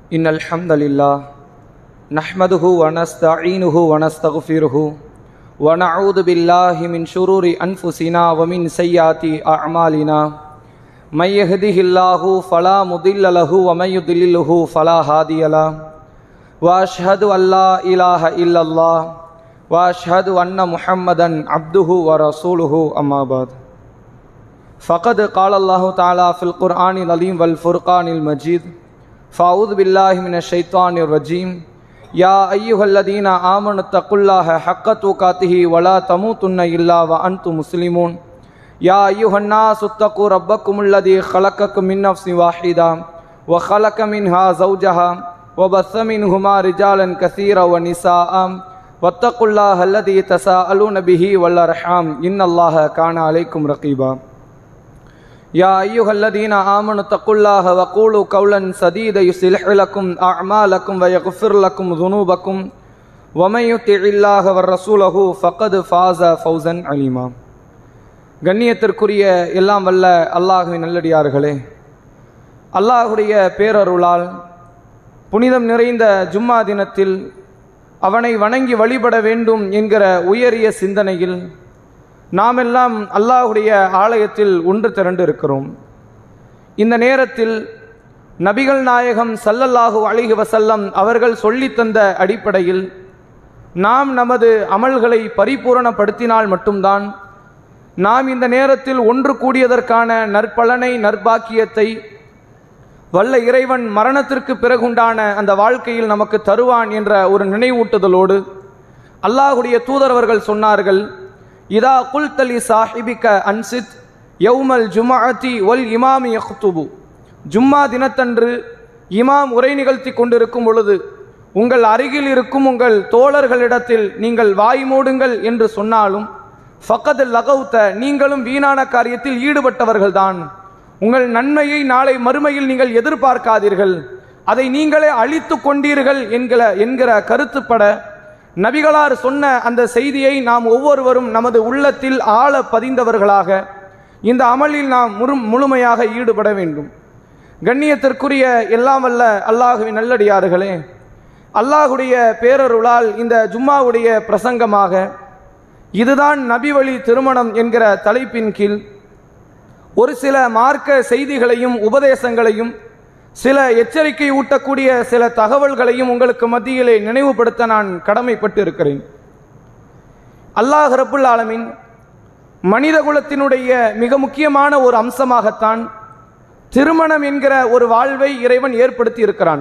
إن الحمد لله نحمده ونستعينه ونستغفره ونعوذ بالله من شرور أنفسنا ومن سيئات أعمالنا من يهده الله فلا مضل له ومن يضلله فلا هادي له وأشهد أن لا إله إلا الله وأشهد أن محمدا عبده ورسوله أما بعد فقد قال الله تعالى في القرآن العظيم والفرقان المجيد فأعوذ بالله من الشيطان الرجيم يا أيها الذين آمنوا اتقوا الله حق تقاته ولا تموتن إلا وأنتم مسلمون يا أيها الناس اتقوا ربكم الذي خلقكم من نفس واحدة وخلق منها زوجها وبث منهما رجالا كثيرا ونساء واتقوا الله الذي تساءلون به والأرحام إن الله كان عليكم رقيبا يا أيها الذين آمنوا اتقوا الله وقولوا قولا سديدا يصلح لكم أعمالكم ويغفر لكم ذنوبكم ومن يطع الله ورسوله فقد فاز فوزا عليما கண்ணியத்திற்குரிய எல்லாம் வல்ல அல்லாஹுவின் நல்லடியார்களே அல்லாஹுடைய பேரருளால் புனிதம் நிறைந்த ஜும்மா தினத்தில் அவனை வணங்கி வழிபட வேண்டும் என்கிற உயரிய சிந்தனையில் நாமெல்லாம் அல்லாஹுடைய ஆலயத்தில் ஒன்று திரண்டு இருக்கிறோம் இந்த நேரத்தில் நபிகள் நாயகம் சல்லல்லாஹு அலிஹி வசல்லம் அவர்கள் சொல்லித் தந்த அடிப்படையில் நாம் நமது அமல்களை பரிபூரணப்படுத்தினால் மட்டும்தான் நாம் இந்த நேரத்தில் ஒன்று கூடியதற்கான நற்பலனை நற்பாக்கியத்தை வல்ல இறைவன் மரணத்திற்கு பிறகுண்டான அந்த வாழ்க்கையில் நமக்கு தருவான் என்ற ஒரு நினைவூட்டுதலோடு அல்லாஹுடைய தூதரவர்கள் சொன்னார்கள் இதா குல்தலி சாஹிபிக்க அன்சித் யௌமல் ஜுமாஅத்தி ஒல் இமாமி யஹ்துபு ஜும்மா தினத்தன்று இமாம் உரை நிகழ்த்தி கொண்டிருக்கும் பொழுது உங்கள் அருகில் இருக்கும் உங்கள் தோழர்களிடத்தில் நீங்கள் வாய் மூடுங்கள் என்று சொன்னாலும் ஃபக்கது லகவுத்த நீங்களும் வீணான காரியத்தில் ஈடுபட்டவர்கள்தான் உங்கள் நன்மையை நாளை மறுமையில் நீங்கள் எதிர்பார்க்காதீர்கள் அதை நீங்களே அழித்து கொண்டீர்கள் என்கிற என்கிற கருத்துப்பட நபிகளார் சொன்ன அந்த செய்தியை நாம் ஒவ்வொருவரும் நமது உள்ளத்தில் ஆழ பதிந்தவர்களாக இந்த அமலில் நாம் முழு முழுமையாக ஈடுபட வேண்டும் கண்ணியத்திற்குரிய எல்லாம் வல்ல அல்லாஹுவின் நல்லடியார்களே அல்லாஹுடைய பேரருளால் இந்த ஜும்மாவுடைய பிரசங்கமாக இதுதான் நபி வழி திருமணம் என்கிற தலைப்பின் கீழ் ஒரு சில மார்க்க செய்திகளையும் உபதேசங்களையும் சில எச்சரிக்கை ஊட்டக்கூடிய சில தகவல்களையும் உங்களுக்கு மத்தியிலே நினைவுபடுத்த நான் கடமைப்பட்டு இருக்கிறேன் அல்லாஹ் ரபுல் ஆலமின் மனித குலத்தினுடைய மிக முக்கியமான ஒரு அம்சமாகத்தான் திருமணம் என்கிற ஒரு வாழ்வை இறைவன் ஏற்படுத்தி இருக்கிறான்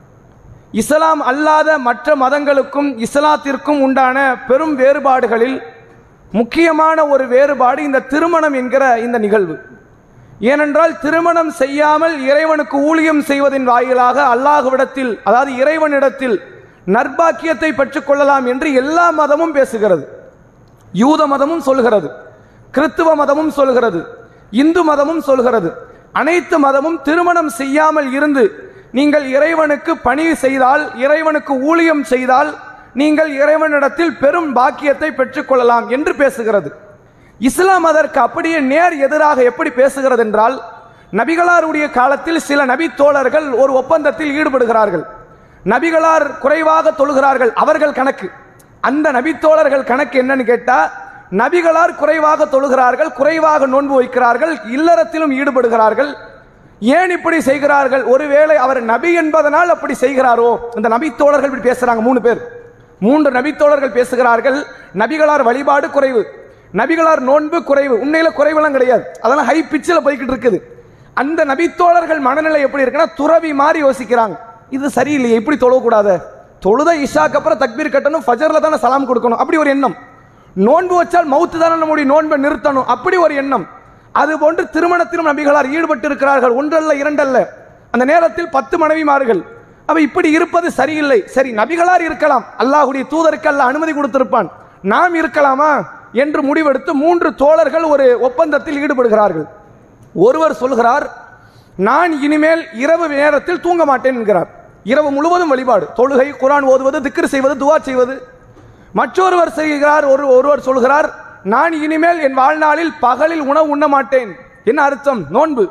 இஸ்லாம் அல்லாத மற்ற மதங்களுக்கும் இஸ்லாத்திற்கும் உண்டான பெரும் வேறுபாடுகளில் முக்கியமான ஒரு வேறுபாடு இந்த திருமணம் என்கிற இந்த நிகழ்வு ஏனென்றால் திருமணம் செய்யாமல் இறைவனுக்கு ஊழியம் செய்வதன் வாயிலாக அல்லாஹுவிடத்தில் அதாவது இறைவனிடத்தில் நற்பாக்கியத்தை பெற்றுக்கொள்ளலாம் என்று எல்லா மதமும் பேசுகிறது யூத மதமும் சொல்கிறது கிறித்துவ மதமும் சொல்கிறது இந்து மதமும் சொல்கிறது அனைத்து மதமும் திருமணம் செய்யாமல் இருந்து நீங்கள் இறைவனுக்கு பணி செய்தால் இறைவனுக்கு ஊழியம் செய்தால் நீங்கள் இறைவனிடத்தில் பெரும் பாக்கியத்தை பெற்றுக்கொள்ளலாம் என்று பேசுகிறது இஸ்லாம் அதற்கு அப்படியே நேர் எதிராக எப்படி பேசுகிறது என்றால் நபிகளாருடைய காலத்தில் சில நபி தோழர்கள் ஒரு ஒப்பந்தத்தில் ஈடுபடுகிறார்கள் நபிகளார் குறைவாக தொழுகிறார்கள் அவர்கள் கணக்கு அந்த நபித்தோழர்கள் கணக்கு என்னன்னு கேட்டா நபிகளார் குறைவாக தொழுகிறார்கள் குறைவாக நோன்பு வைக்கிறார்கள் இல்லறத்திலும் ஈடுபடுகிறார்கள் ஏன் இப்படி செய்கிறார்கள் ஒருவேளை அவர் நபி என்பதனால் அப்படி செய்கிறாரோ இந்த நபித்தோழர்கள் இப்படி பேசுறாங்க மூணு பேர் மூன்று நபித்தோழர்கள் பேசுகிறார்கள் நபிகளார் வழிபாடு குறைவு நபிகளார் நோன்பு குறைவு உண்மையில குறைவெல்லாம் கிடையாது அதெல்லாம் ஹை பிச்சில் போய்கிட்டு இருக்குது அந்த நபித்தோழர்கள் மனநிலை எப்படி இருக்குன்னா துறவி மாதிரி யோசிக்கிறாங்க இது சரியில்லையே இப்படி தொழக்கூடாது தொழுத இஷாக்கு அப்புறம் தக்பீர் கட்டணும் ஃபஜர்ல தானே சலாம் கொடுக்கணும் அப்படி ஒரு எண்ணம் நோன்பு வச்சால் மவுத்து தானே நம்முடைய நோன்பை நிறுத்தணும் அப்படி ஒரு எண்ணம் அது போன்று திருமணத்திலும் நபிகளார் ஈடுபட்டு இருக்கிறார்கள் ஒன்றல்ல இரண்டல்ல அந்த நேரத்தில் பத்து மனைவிமார்கள் அவ இப்படி இருப்பது சரியில்லை சரி நபிகளார் இருக்கலாம் அல்லாஹுடைய தூதருக்கு அல்ல அனுமதி கொடுத்திருப்பான் நாம் இருக்கலாமா என்று முடிவெடுத்து மூன்று தோழர்கள் ஒரு ஒப்பந்தத்தில் ஈடுபடுகிறார்கள் ஒருவர் சொல்கிறார் நான் இனிமேல் இரவு நேரத்தில் தூங்க மாட்டேன் என்கிறார் இரவு முழுவதும் வழிபாடு தொழுகை குரான் ஓதுவது திக்ரு செய்வது துவா செய்வது மற்றொருவர் செய்கிறார் ஒரு ஒருவர் சொல்கிறார் நான் இனிமேல் என் வாழ்நாளில் பகலில் உணவு உண்ண மாட்டேன் என்ன அர்த்தம் நோன்பு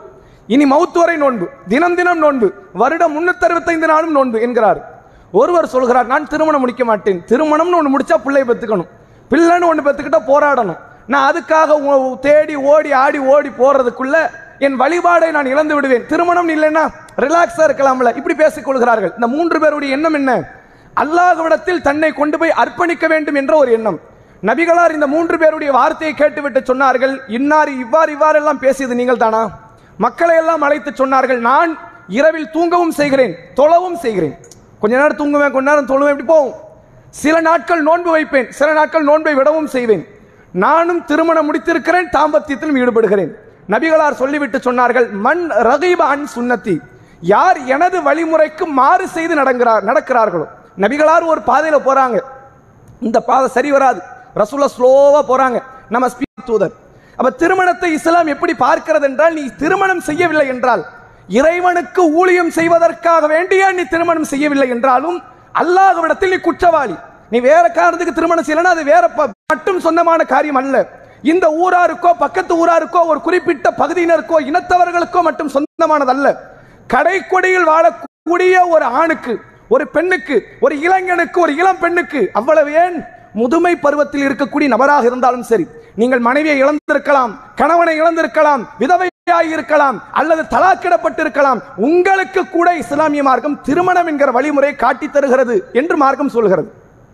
இனி மௌத்து வரை நோன்பு தினம் தினம் நோன்பு வருடம் முன்னூத்தி அறுபத்தைந்து நாளும் நோன்பு என்கிறார் ஒருவர் சொல்கிறார் நான் திருமணம் முடிக்க மாட்டேன் திருமணம்னு ஒன்று முடிச்சா பிள்ளை பெத்துக்கணும் பிள்ளைன்னு ஒன்று பெத்துக்கிட்டா போராடணும் நான் அதுக்காக உ- தேடி ஓடி ஆடி ஓடி போறதுக்குள்ள என் வழிபாடை நான் இழந்து விடுவேன் திருமணம் இல்லைன்னா ரிலாக்ஸா இருக்கலாம்ல இப்படி பேசிக் கொள்கிறார்கள் இந்த மூன்று பேருடைய எண்ணம் என்ன அல்லாஹ்விடத்தில் தன்னை கொண்டு போய் அர்ப்பணிக்க வேண்டும் என்ற ஒரு எண்ணம் நபிகளார் இந்த மூன்று பேருடைய வார்த்தையை கேட்டுவிட்டு சொன்னார்கள் இன்னார் இவ்வாறு இவ்வாறு எல்லாம் பேசியது நீங்கள் தானா மக்களை எல்லாம் அழைத்து சொன்னார்கள் நான் இரவில் தூங்கவும் செய்கிறேன் தொழவும் செய்கிறேன் கொஞ்ச நேரம் தூங்குவேன் கொஞ்ச நேரம் தொழுவேன் இப்படி போகும் சில நாட்கள் நோன்பு வைப்பேன் சில நாட்கள் நோன்பை விடவும் செய்வேன் நானும் திருமணம் முடித்திருக்கிறேன் தாம்பத்தியத்திலும் ஈடுபடுகிறேன் நபிகளார் சொல்லிவிட்டு சொன்னார்கள் மண் ரகீப அன் சுன்னத்தி யார் எனது வழிமுறைக்கு மாறு செய்து நடக்கிறார் நடக்கிறார்களோ நபிகளார் ஒரு பாதையில போறாங்க இந்த பாதை சரி வராது ரசூலா ஸ்லோவா போறாங்க நம்ம ஸ்பீட் தூதர் அப்ப திருமணத்தை இஸ்லாம் எப்படி பார்க்கிறது என்றால் நீ திருமணம் செய்யவில்லை என்றால் இறைவனுக்கு ஊழியம் செய்வதற்காக வேண்டிய நீ திருமணம் செய்யவில்லை என்றாலும் அல்லாஹ்விடத்தில் நீ குற்றவாளி நீ வேற காரணத்துக்கு திருமணம் செய்யலன்னா அது வேற ப- மட்டும் சொந்தமான காரியம் அல்ல இந்த ஊராருக்கோ பக்கத்து ஊராருக்கோ ஒரு குறிப்பிட்ட பகுதியினருக்கோ இனத்தவர்களுக்கோ மட்டும் சொந்தமானதல்ல கடைக்கொடியில் வாழக்கூடிய ஒரு ஆணுக்கு ஒரு பெண்ணுக்கு ஒரு இளைஞனுக்கு ஒரு இளம் பெண்ணுக்கு அவ்வளவு ஏன் முதுமை பருவத்தில் இருக்கக்கூடிய நபராக இருந்தாலும் சரி நீங்கள் மனைவியை இழந்திருக்கலாம் கணவனை இழந்திருக்கலாம் விதவையாகி இருக்கலாம் அல்லது தலாக்கிடப்பட்டிருக்கலாம் உங்களுக்கு கூட இஸ்லாமிய மார்க்கம் திருமணம் என்கிற வழிமுறை காட்டி தருகிறது என்று மார்க்கம் சொல்கிறது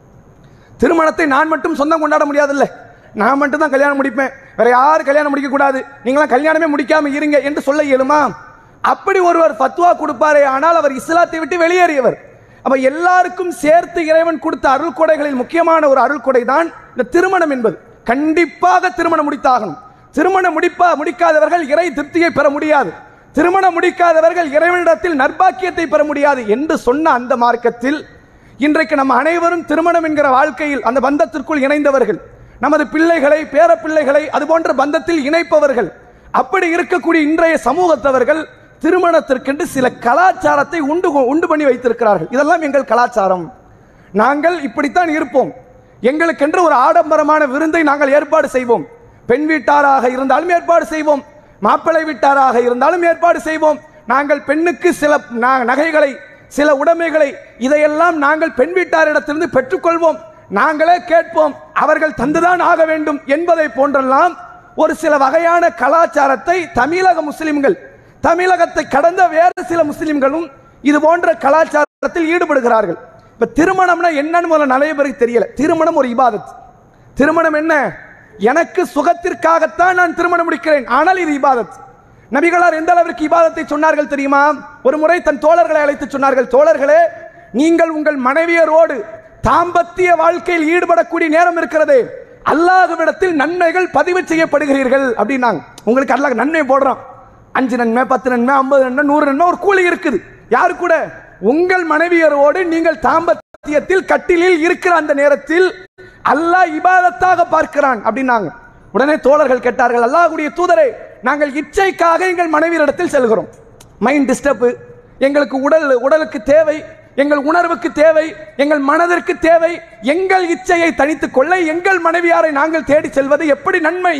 திருமணத்தை நான் மட்டும் சொந்தம் கொண்டாட முடியாதுல்ல நான் மட்டும் தான் கல்யாணம் முடிப்பேன் வேற யாரும் கல்யாணம் முடிக்க கூடாது நீங்களாம் கல்யாணமே முடிக்காம இருங்க என்று சொல்ல இயலுமா அப்படி ஒருவர் ஃபத்வா கொடுப்பாரே ஆனால் அவர் இஸ்லாத்தை விட்டு வெளியேறியவர் அப்ப எல்லாருக்கும் சேர்த்து இறைவன் கொடுத்த அருள் கொடைகளில் முக்கியமான ஒரு அருள் கொடை தான் இந்த திருமணம் என்பது கண்டிப்பாக திருமணம் முடித்தாகணும் திருமணம் முடிப்பா முடிக்காதவர்கள் இறை திருப்தியை பெற முடியாது திருமணம் முடிக்காதவர்கள் இறைவனிடத்தில் நற்பாக்கியத்தை பெற முடியாது என்று சொன்ன அந்த மார்க்கத்தில் இன்றைக்கு நம்ம அனைவரும் திருமணம் என்கிற வாழ்க்கையில் அந்த பந்தத்திற்குள் இணைந்தவர்கள் நமது பிள்ளைகளை பேர பிள்ளைகளை அது போன்ற பந்தத்தில் இணைப்பவர்கள் அப்படி இருக்கக்கூடிய இன்றைய சமூகத்தவர்கள் திருமணத்திற்கென்று சில கலாச்சாரத்தை உண்டு உண்டு பண்ணி வைத்திருக்கிறார்கள் இதெல்லாம் எங்கள் கலாச்சாரம் நாங்கள் இப்படித்தான் இருப்போம் எங்களுக்கென்று ஒரு ஆடம்பரமான விருந்தை நாங்கள் ஏற்பாடு செய்வோம் பெண் வீட்டாராக இருந்தாலும் ஏற்பாடு செய்வோம் மாப்பிள்ளை வீட்டாராக இருந்தாலும் ஏற்பாடு செய்வோம் நாங்கள் பெண்ணுக்கு சில ந- நகைகளை சில உடைமைகளை இதையெல்லாம் நாங்கள் பெண் வீட்டாரிடத்திலிருந்து பெற்றுக்கொள்வோம் நாங்களே கேட்போம் அவர்கள் தந்துதான் ஆக வேண்டும் என்பதை போன்றெல்லாம் ஒரு சில வகையான கலாச்சாரத்தை தமிழக முஸ்லிம்கள் தமிழகத்தை கடந்த வேறு சில முஸ்லிம்களும் இது போன்ற கலாச்சாரத்தில் ஈடுபடுகிறார்கள் இப்ப திருமணம்னா என்னன்னு முதல்ல நிறைய பேருக்கு தெரியல திருமணம் ஒரு இபாதத் திருமணம் என்ன எனக்கு சுகத்திற்காகத்தான் நான் திருமணம் முடிக்கிறேன் ஆனால் இது இபாதத் நபிகளார் எந்த அளவிற்கு இபாதத்தை சொன்னார்கள் தெரியுமா ஒரு முறை தன் தோழர்களை அழைத்து சொன்னார்கள் தோழர்களே நீங்கள் உங்கள் மனைவியரோடு தாம்பத்திய வாழ்க்கையில் ஈடுபடக்கூடிய நேரம் இருக்கிறதே அல்லாஹ்விடத்தில் நன்மைகள் பதிவு செய்யப்படுகிறீர்கள் அப்படின்னாங்க உங்களுக்கு அல்லாஹ் நன்மை போடுறான் அஞ்சு நன்மை பத்து நன்மை ஐம்பது நன்மை நூறு நன்மை ஒரு கூலி இருக்குது யாரு கூட உங்கள் மனைவியரோடு நீங்கள் தாம்பத்தியத்தில் கட்டிலில் இருக்கிற அந்த நேரத்தில் அல்லாஹ் இபாதத்தாக பார்க்கிறான் அப்படின்னாங்க உடனே தோழர்கள் கேட்டார்கள் அல்லாஹ்வுடைய தூதரே நாங்கள் இச்சைக்காக எங்கள் மனைவியரிடத்தில் செல்கிறோம் மைண்ட் டிஸ்டர்ப் எங்களுக்கு உடல் உடலுக்கு தேவை எங்கள் உணர்வுக்கு தேவை எங்கள் மனதிற்கு தேவை எங்கள் இச்சையை தனித்துக் கொள்ள எங்கள் மனைவியாரை நாங்கள் தேடி செல்வது எப்படி நன்மை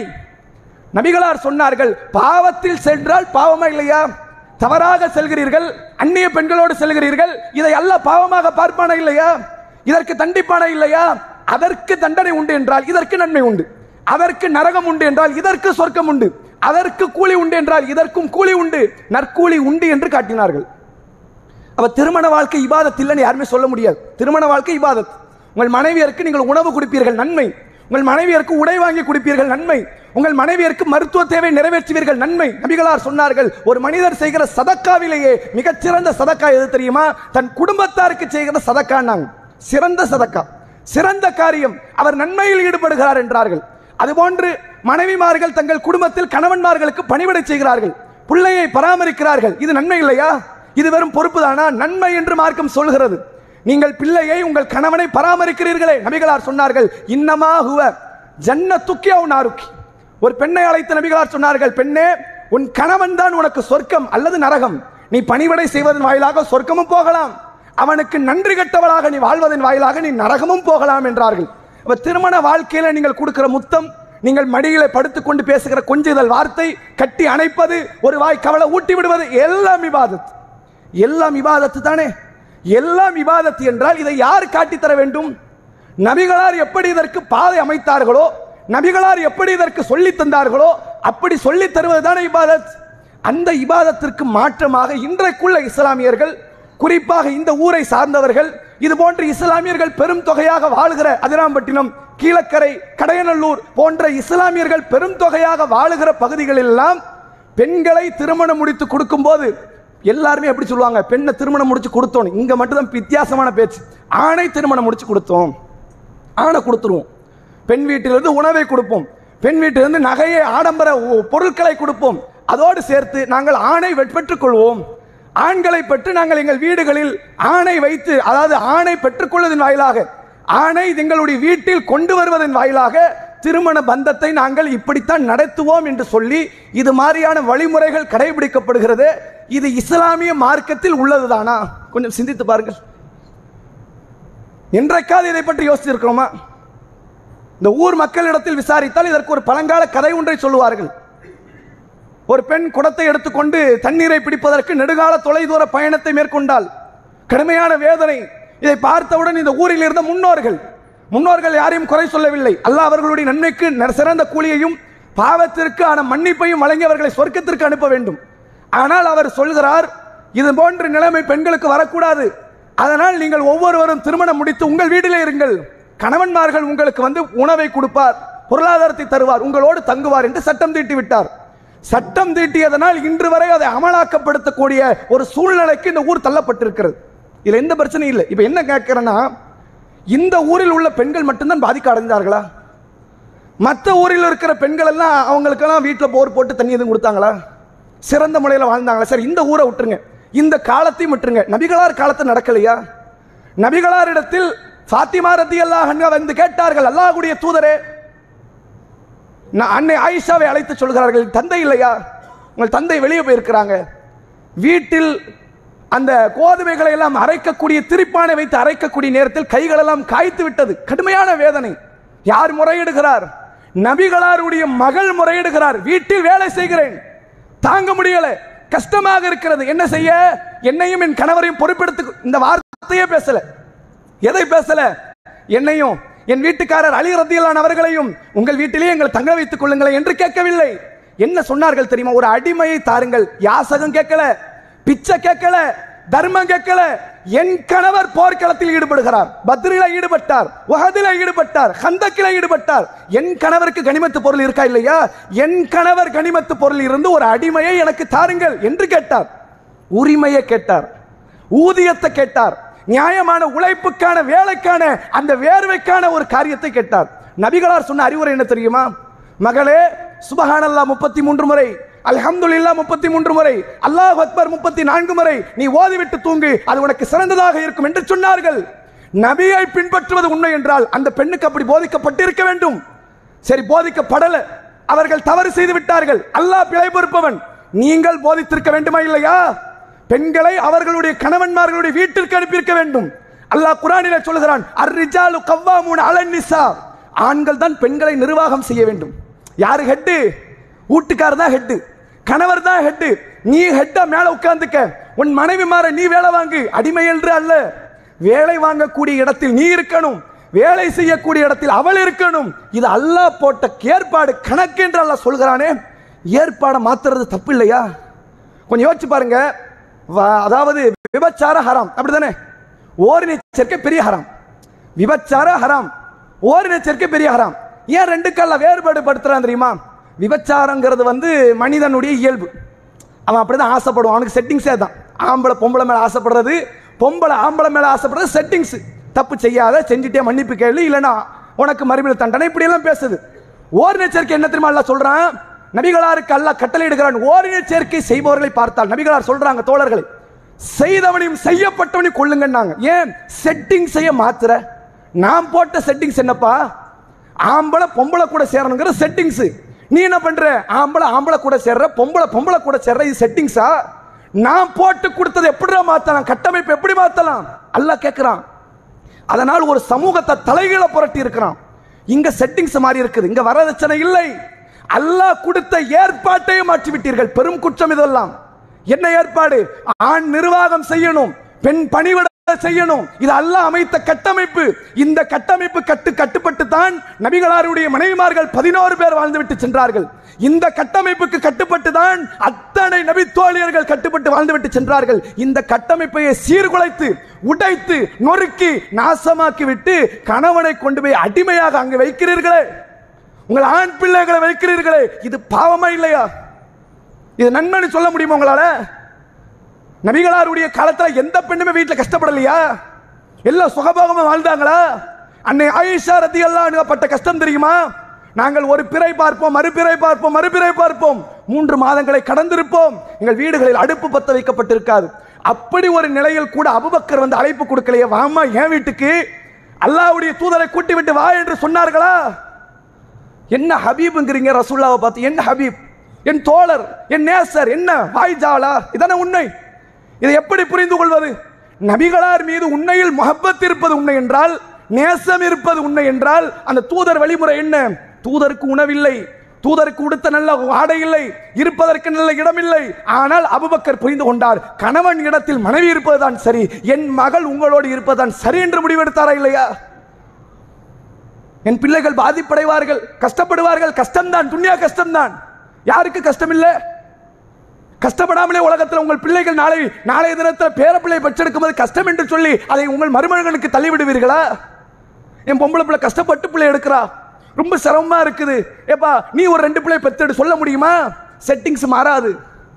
நபிகளார் சொன்னார்கள் பாவத்தில் சென்றால் பாவமா இல்லையா தவறாக செல்கிறீர்கள் அந்நிய பெண்களோடு செல்கிறீர்கள் இதை அல்ல பாவமாக பார்ப்பானா இல்லையா இதற்கு தண்டிப்பானா இல்லையா அதற்கு தண்டனை உண்டு என்றால் இதற்கு நன்மை உண்டு அதற்கு நரகம் உண்டு என்றால் இதற்கு சொர்க்கம் உண்டு அதற்கு கூலி உண்டு என்றால் இதற்கும் கூலி உண்டு நற்கூலி உண்டு என்று காட்டினார்கள் அப்ப திருமண வாழ்க்கை இபாதத் இல்லைன்னு யாருமே சொல்ல முடியாது திருமண வாழ்க்கை இபாதத் உங்கள் மனைவியருக்கு நீங்கள் உணவு கொடுப்பீர்கள் நன்மை உங்கள் மனைவியருக்கு உடை வாங்கி கொடுப்பீர்கள் நன்மை உங்கள் மனைவியருக்கு மருத்துவ தேவை நிறைவேற்றுவீர்கள் நன்மை நபிகளார் சொன்னார்கள் ஒரு மனிதர் செய்கிற சதக்காவிலேயே மிகச்சிறந்த சதக்கா எது தெரியுமா தன் குடும்பத்தாருக்கு செய்கிற சதக்கான்னாங்க சிறந்த சதக்கா சிறந்த காரியம் அவர் நன்மையில் ஈடுபடுகிறார் என்றார்கள் அதுபோன்று மனைவிமார்கள் தங்கள் குடும்பத்தில் கணவன்மார்களுக்கு பணிவிடை செய்கிறார்கள் பிள்ளையை பராமரிக்கிறார்கள் இது நன்மை இல்லையா இது வெறும் பொறுப்பு தானா நன்மை என்று மார்க்கம் சொல்கிறது நீங்கள் பிள்ளையை உங்கள் கணவனை பராமரிக்கிறீர்களே நபிகளார் சொன்னார்கள் இன்னமா ஹுவ ஜன்னத்துக்கி அவ நாருக்கி ஒரு பெண்ணை அழைத்து நபிகளார் சொன்னார்கள் பெண்ணே உன் கணவன் தான் உனக்கு சொர்க்கம் அல்லது நரகம் நீ பணிவிடை செய்வதன் வாயிலாக சொர்க்கமும் போகலாம் அவனுக்கு நன்றி கெட்டவளாக நீ வாழ்வதன் வாயிலாக நீ நரகமும் போகலாம் என்றார்கள் அப்ப திருமண வாழ்க்கையில நீங்கள் கொடுக்கிற முத்தம் நீங்கள் மடியிலே படுத்துக்கொண்டு பேசுகிற கொஞ்சுதல் வார்த்தை கட்டி அணைப்பது ஒரு வாய் கவலை ஊட்டி விடுவது எல்லாம் இபாதத் எல்லாம் இபாதத்து தானே எல்லாம் இபாதத்து என்றால் இதை யார் காட்டித் தர வேண்டும் நபிகளார் எப்படி இதற்கு பாதை அமைத்தார்களோ நபிகளார் எப்படி இதற்கு சொல்லித் தந்தார்களோ அப்படி சொல்லித் தருவது தானே இபாதத் அந்த இபாதத்திற்கு மாற்றமாக இன்றைக்குள்ள இஸ்லாமியர்கள் குறிப்பாக இந்த ஊரை சார்ந்தவர்கள் இது போன்ற இஸ்லாமியர்கள் பெரும் தொகையாக வாழ்கிற அதிராம்பட்டினம் கீழக்கரை கடையநல்லூர் போன்ற இஸ்லாமியர்கள் பெரும் தொகையாக வாழுகிற பகுதிகளெல்லாம் பெண்களை திருமணம் முடித்து கொடுக்கும்போது எல்லாருமே எப்படி சொல்லுவாங்க பெண்ணை திருமணம் முடிச்சு கொடுத்தோம் இங்க மட்டும்தான் வித்தியாசமான பேச்சு ஆணை திருமணம் முடிச்சு கொடுத்தோம் ஆணை கொடுத்துருவோம் பெண் வீட்டிலிருந்து உணவை கொடுப்போம் பெண் வீட்டிலிருந்து நகையை ஆடம்பர உ- பொருட்களை கொடுப்போம் அதோடு சேர்த்து நாங்கள் ஆணை வெ- பெற்றுக்கொள்வோம் ஆண்களை பெற்று நாங்கள் எங்கள் வீடுகளில் ஆணை வைத்து அதாவது ஆணை பெற்றுக்கொள்வதன் வாயிலாக ஆணை எங்களுடைய வீட்டில் கொண்டு வருவதன் வாயிலாக திருமண பந்தத்தை நாங்கள் இப்படித்தான் நடத்துவோம் என்று சொல்லி இது மாதிரியான வழிமுறைகள் கடைபிடிக்கப்படுகிறது இது இஸ்லாமிய மார்க்கத்தில் உள்ளதுதானா கொஞ்சம் சிந்தித்து பாருங்கள் என்றைக்காவது இதை பற்றி யோசிச்சிருக்கிறோமா இந்த ஊர் மக்களிடத்தில் விசாரித்தால் இதற்கு ஒரு பழங்கால கதை ஒன்றை சொல்லுவார்கள் ஒரு பெண் குடத்தை எடுத்துக்கொண்டு தண்ணீரை பிடிப்பதற்கு நெடுகால தொலைதூர பயணத்தை மேற்கொண்டால் கடுமையான வேதனை இதை பார்த்தவுடன் இந்த ஊரில் இருந்த முன்னோர்கள் முன்னோர்கள் யாரையும் குறை சொல்லவில்லை அல்லாஹ் அவர்களுடைய நன்மைக்கு ந- சிறந்த கூலியையும் பாவத்திற்கு ஆன மன்னிப்பையும் வழங்கி அவர்களை சொர்க்கத்திற்கு அனுப்ப வேண்டும் ஆனால் அவர் சொல்கிறார் இது போன்ற நிலைமை பெண்களுக்கு வரக்கூடாது அதனால் நீங்கள் ஒவ்வொருவரும் திருமணம் முடித்து உங்கள் வீட்டிலே இருங்கள் கணவன்மார்கள் உங்களுக்கு வந்து உணவை கொடுப்பார் பொருளாதாரத்தை தருவார் உங்களோடு தங்குவார் என்று சட்டம் தீட்டி விட்டார் சட்டம் தீட்டியதனால் இன்று வரை அதை அமலாக்கப்படுத்தக்கூடிய ஒரு சூழ்நிலைக்கு இந்த ஊர் தள்ளப்பட்டிருக்கிறது இதுல எந்த பிரச்சனையும் இல்லை இப்ப என்ன கேட்கிறேன்னா இந்த ஊரில் உள்ள பெண்கள் மட்டும்தான் பாதிக்க அடைந்தார்களா மற்ற ஊரில் இருக்கிற பெண்கள் எல்லாம் அவங்களுக்கெல்லாம் வீட்டில் போர் போட்டு தண்ணி எதுவும் கொடுத்தாங்களா சிறந்த முறையில் வாழ்ந்தாங்களா சரி இந்த ஊரை விட்டுருங்க இந்த காலத்தையும் விட்டுருங்க நபிகளார் காலத்தை நடக்கலையா நபிகளாரிடத்தில் ஃபாத்திமா ரத்தி அல்லாஹ் வந்து கேட்டார்கள் அல்லாஹ்வுடைய தூதரே நான் அன்னை ஆயிஷாவை அழைத்து சொல்கிறார்கள் தந்தை இல்லையா உங்கள் தந்தை வெளியே போயிருக்கிறாங்க வீட்டில் அந்த கோதுமைகளை எல்லாம் அரைக்கக்கூடிய திரிப்பானை வைத்து அரைக்கக்கூடிய நேரத்தில் கைகளெல்லாம் காய்த்து விட்டது கடுமையான வேதனை யார் முறையிடுகிறார் நபிகளாருடைய மகள் முறையிடுகிறார் வீட்டில் வேலை செய்கிறேன் தாங்க முடியல கஷ்டமாக இருக்கிறது என்ன செய்ய என்னையும் என் கணவரையும் பொறுப்பெடுத்து இந்த வார்த்தையே பேசல எதை பேசல என்னையும் என் வீட்டுக்காரர் அலி ரத்தியலான் அவர்களையும் உங்கள் வீட்டிலேயே எங்களை தங்க வைத்துக் கொள்ளுங்களேன் என்று கேட்கவில்லை என்ன சொன்னார்கள் தெரியுமா ஒரு அடிமையை தாருங்கள் யாசகம் கேட்கல பிச்சை கேட்கல தர்மம் கேட்கல என் கணவர் போர்க்களத்தில் ஈடுபடுகிறார் பத்ரில ஈடுபட்டார் உஹதில ஈடுபட்டார் ஹந்தக்கில ஈடுபட்டார் என் கணவருக்கு கனிமத்து பொருள் இருக்கா இல்லையா என் கணவர் கனிமத்து பொருள் இருந்து ஒரு அடிமையை எனக்கு தாருங்கள் என்று கேட்டார் உரிமையை கேட்டார் ஊதியத்தை கேட்டார் நியாயமான உழைப்புக்கான வேலைக்கான அந்த வேர்வைக்கான ஒரு காரியத்தை கேட்டார் நபிகளார் சொன்ன அறிவுரை என்ன தெரியுமா மகளே சுபஹானல்லா முப்பத்தி மூன்று முறை அல்ஹம்துலில்லாஹ் முப்பத்தி மூன்று முறை அல்லாஹ் அக்பர் முப்பத்தி நான்கு முறை நீ ஓதிவிட்டு தூங்கு அது உனக்கு சிறந்ததாக இருக்கும் என்று சொன்னார்கள் நபியை பின்பற்றுவது உண்மை என்றால் அந்த பெண்ணுக்கு அப்படி போதிக்கப்பட்டிருக்க வேண்டும் சரி போதிக்கப்படல அவர்கள் தவறு செய்து விட்டார்கள் அல்லாஹ் பிழை பொறுப்பவன் நீங்கள் போதித்திருக்க வேண்டுமா இல்லையா பெண்களை அவர்களுடைய கணவன்மார்களுடைய வீட்டிற்கு அனுப்பியிருக்க வேண்டும் அல்லாஹ் குரானில சொல்கிறான் அர்ரிஜாலு கவ்வாமூன் அலன் நிசா ஆண்கள் தான் பெண்களை நிர்வாகம் செய்ய வேண்டும் யாரு ஹெட்டு வீட்டுக்காரர் தான் ஹெட்டு கணவர் தான் ஹெட்டு நீ ஹெட்டா மேல உட்கார்ந்துக்க உன் மனைவி மாற நீ வேலை வாங்கு அடிமை என்று அல்ல வேலை வாங்கக்கூடிய இடத்தில் நீ இருக்கணும் வேலை செய்யக்கூடிய இடத்தில் அவள் இருக்கணும் இது அல்லாஹ் போட்ட ஏற்பாடு கணக்கு என்று அல்லாஹ் சொல்கிறானே ஏற்பாடை மாத்துறது தப்பு இல்லையா கொஞ்சம் யோசிச்சு பாருங்க வ- அதாவது விபச்சார ஹராம் அப்படிதானே ஓரின சேர்க்கை பெரிய ஹராம் விபச்சார ஹராம் ஓரின சேர்க்கை பெரிய ஹராம் ஏன் ரெண்டு கல்ல வேறுபாடு படுத்துறான் தெரியுமா விபச்சாரங்கிறது வந்து மனிதனுடைய இயல்பு அவன் அப்படிதான் ஆசைப்படுவான் அவனுக்கு செட்டிங்ஸே தான் ஆம்பளை பொம்பளை மேல ஆசைப்படுறது பொம்பளை ஆம்பளை மேல ஆசைப்படுறது செட்டிங்ஸ் தப்பு செய்யாத செஞ்சுட்டே மன்னிப்பு கேளு இல்லைன்னா உனக்கு மறுமையில் தண்டனை இப்படி எல்லாம் பேசுது ஓரின சேர்க்கை என்ன தெரியுமா அல்லாஹ் சொல்றான் நபிகளாருக்கு அல்லாஹ் கட்டளையிடுகிறான் ஓரின சேர்க்கை செய்பவர்களை பார்த்தால் நபிகளார் சொல்றாங்க தோழர்களை செய்தவனையும் செய்யப்பட்டவனையும் கொள்ளுங்கன்னாங்க ஏன் செட்டிங் செய்ய மாத்துற நான் போட்ட செட்டிங்ஸ் என்னப்பா ஆம்பளை பொம்பளை கூட சேரணுங்கிற செட்டிங்ஸ் நீ என்ன பண்ற ஆம்பளை ஆம்பளை கூட சேர்ற பொம்பளை பொம்பளை கூட சேர்ற இது செட்டிங்ஸா நான் போட்டு கொடுத்ததை எப்படிடா மாத்தலாம் கட்டமைப்பு எப்படி மாத்தலாம் அல்லாஹ் கேட்கிறான் அதனால் ஒரு சமூகத்தை தலைகீழ புரட்டி இருக்கிறான் இங்க செட்டிங்ஸ் மாறி இருக்குது இங்க வரதட்சணை இல்லை அல்லாஹ் கொடுத்த ஏற்பாட்டையே மாற்றி விட்டீர்கள் பெரும் குற்றம் இதெல்லாம் என்ன ஏற்பாடு ஆண் நிர்வாகம் செய்யணும் பெண் பணிவிட செய்யணும் இது அல்லாஹ் அமைத்த கட்டமைப்பு இந்த கட்டமைப்பு கட்டு கட்டுப்பட்டு தான் நபிகளாருடைய மனைவிமார்கள் பதினோரு பேர் வாழ்ந்துவிட்டு சென்றார்கள் இந்த கட்டமைப்புக்கு கட்டுப்பட்டு தான் அத்தனை நபி தோழியர்கள் கட்டுப்பட்டு வாழ்ந்துவிட்டு சென்றார்கள் இந்த கட்டமைப்பையை சீர்குலைத்து உடைத்து நொறுக்கி நாசமாக்கி விட்டு கணவனை கொண்டு போய் அடிமையாக அங்கு வைக்கிறீர்களே உங்கள் ஆண் பிள்ளைகளை வைக்கிறீர்களே இது பாவமா இல்லையா இது நன்மைன்னு சொல்ல முடியுமா உங்களால நபிகளாருடைய காலத்துல எந்த பெண்ணுமே வீட்டுல கஷ்டப்படலையா எல்லாம் சுகபோகமா வாழ்ந்தாங்களா அன்னை ஆயிஷா ரத்தி எல்லாம் பட்ட கஷ்டம் தெரியுமா நாங்கள் ஒரு பிறை பார்ப்போம் மறுபிறை பார்ப்போம் மறுபிறை பார்ப்போம் மூன்று மாதங்களை கடந்திருப்போம் எங்கள் வீடுகளில் அடுப்பு பத்த வைக்கப்பட்டிருக்காது அப்படி ஒரு நிலையில் கூட அபுபக்கர் வந்து அழைப்பு கொடுக்கலையே வாமா என் வீட்டுக்கு அல்லாஹ்வுடைய தூதரை கூட்டி விட்டு வா என்று சொன்னார்களா என்ன ஹபீப்ங்கிறீங்க ரசூல்லாவை பார்த்து என்ன ஹபீப் என் தோழர் என் நேசர் என்ன வாய்ஜாலா இதான உண்மை இதை எப்படி புரிந்து கொள்வது நபிகளார் மீது உண்மையில் முகப்பத் இருப்பது உண்மை என்றால் நேசம் இருப்பது உண்மை என்றால் அந்த தூதர் வழிமுறை என்ன தூதருக்கு உணவில்லை தூதருக்கு உடுத்த நல்ல ஆடை இல்லை இருப்பதற்கு நல்ல இடம் இல்லை ஆனால் அபுபக்கர் புரிந்து கொண்டார் கணவன் இடத்தில் மனைவி இருப்பதுதான் சரி என் மகள் உங்களோடு இருப்பதுதான் சரி என்று முடிவெடுத்தாரா இல்லையா என் பிள்ளைகள் பாதிப்படைவார்கள் கஷ்டப்படுவார்கள் கஷ்டம்தான் துன்யா கஷ்டம்தான் யாருக்கு கஷ்டம் இல்லை கஷ்டப்படாமலே உலகத்தில் உங்கள் பிள்ளைகள் நாளை நாளைய தினத்தில் பேரப்பிள்ளை பெற்றெடுக்கும் போது கஷ்டம் என்று சொல்லி அதை உங்கள் மருமகனுக்கு தள்ளி விடுவீர்களா என் பொம்பளை பிள்ளை கஷ்டப்பட்டு பிள்ளை எடுக்கிறா ரொம்ப சிரமமா இருக்குது ஏப்பா நீ ஒரு ரெண்டு பிள்ளை பெத்தெடு சொல்ல முடியுமா செட்டிங்ஸ் மாறாது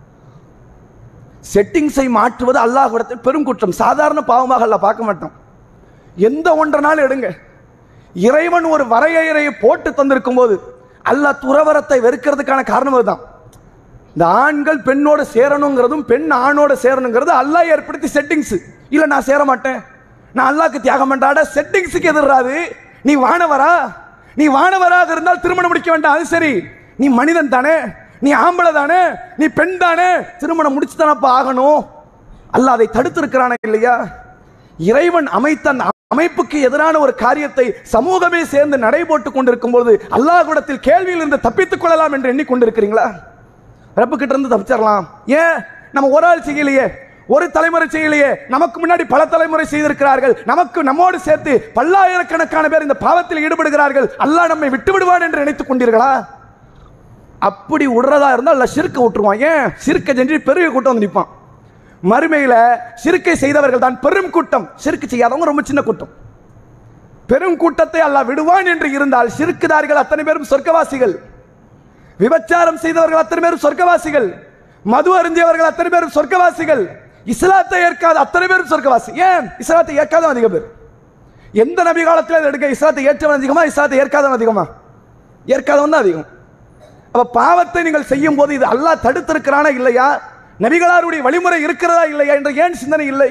செட்டிங்ஸை மாற்றுவது அல்லாஹ்விடத்தில் பெரும் குற்றம் சாதாரண பாவமாக அல்ல பார்க்க மாட்டோம் எந்த ஒன்றனாலும் எடுங்க இறைவன் ஒரு வரையறையை போட்டு தந்திருக்கும் போது அல்லாஹ் துறவரத்தை வெறுக்கிறதுக்கான காரணம் அதுதான் இந்த ஆண்கள் பெண்ணோட சேரணுங்கிறதும் பெண் ஆணோட சேரணுங்கிறது அல்லாஹ் ஏற்படுத்தி செட்டிங்ஸ் இல்ல நான் சேர மாட்டேன் நான் அல்லாஹ்க்கு தியாகம் பண்றாட செட்டிங்ஸுக்கு எதிராது நீ வானவரா நீ வானவராக இருந்தால் திருமணம் முடிக்க வேண்டாம் அது சரி நீ மனிதன் தானே நீ ஆம்பளை தானே நீ பெண் தானே திருமணம் முடிச்சு தானப்பா ஆகணும் அல்லாஹ் அதை தடுத்திருக்கிறானே இல்லையா இறைவன் அமைத்த அந்த அமைப்புக்கு எதிரான ஒரு காரியத்தை சமூகமே சேர்ந்து நடைபோட்டு கொண்டிருக்கும் பொழுது அல்லாஹ்விடத்தில் கேள்வியில் இருந்து தப்பித்துக் கொள்ளலாம் என்று எண்ணிக்கொண்டிருக்கிறீங்களா ரப்பு கிட்ட இருந்து தப்பிச்சிடலாம் ஏன் நம்ம ஒரு ஆள் செய்யலையே ஒரு தலைமுறை செய்யலையே நமக்கு முன்னாடி பல தலைமுறை செய்திருக்கிறார்கள் நமக்கு நம்மோடு சேர்த்து பல்லாயிரக்கணக்கான பேர் இந்த பாவத்தில் ஈடுபடுகிறார்கள் அல்லாஹ் நம்மை விட்டு விடுவான் என்று நினைத்துக் கொண்டீர்களா அப்படி விடுறதா இருந்தால் அல்ல சிறுக்க விட்டுருவான் ஏன் சிறுக்க செஞ்சு பெரிய கூட்டம் வந்து நிற்பான் மறுமையில சிறுக்கை செய்தவர்கள் தான் பெரும் கூட்டம் சிறுக்கு செய்யாதவங்க ரொம்ப சின்ன கூட்டம் பெரும் கூட்டத்தை அல்லாஹ் விடுவான் என்று இருந்தால் சிறுக்குதார்கள் அத்தனை பேரும் சொர்க்கவாசிகள் விபச்சாரம் செய்தவர்கள் அத்தனை பேரும் சொர்க்கவாசிகள் மது அருந்தியவர்கள் அத்தனை பேரும் சொர்க்கவாசிகள் இஸ்லாத்தை ஏற்காத அத்தனை பேரும் சொர்க்கவாசி ஏன் இஸ்லாத்தை ஏற்காதவன் அதிக பேர் எந்த நபி காலத்தில் இதை எடுக்க இஸ்லாத்தை ஏற்றவன் அதிகமா இஸ்லாத்தை ஏற்காதவன் அதிகமா ஏற்காதவன் தான் அதிகம் அப்ப பாவத்தை நீங்கள் செய்யும் போது இது அல்லாஹ் தடுத்திருக்கிறானா இல்லையா நபிகளாருடைய வழிமுறை இருக்கிறதா இல்லையா என்ற ஏன் சிந்தனை இல்லை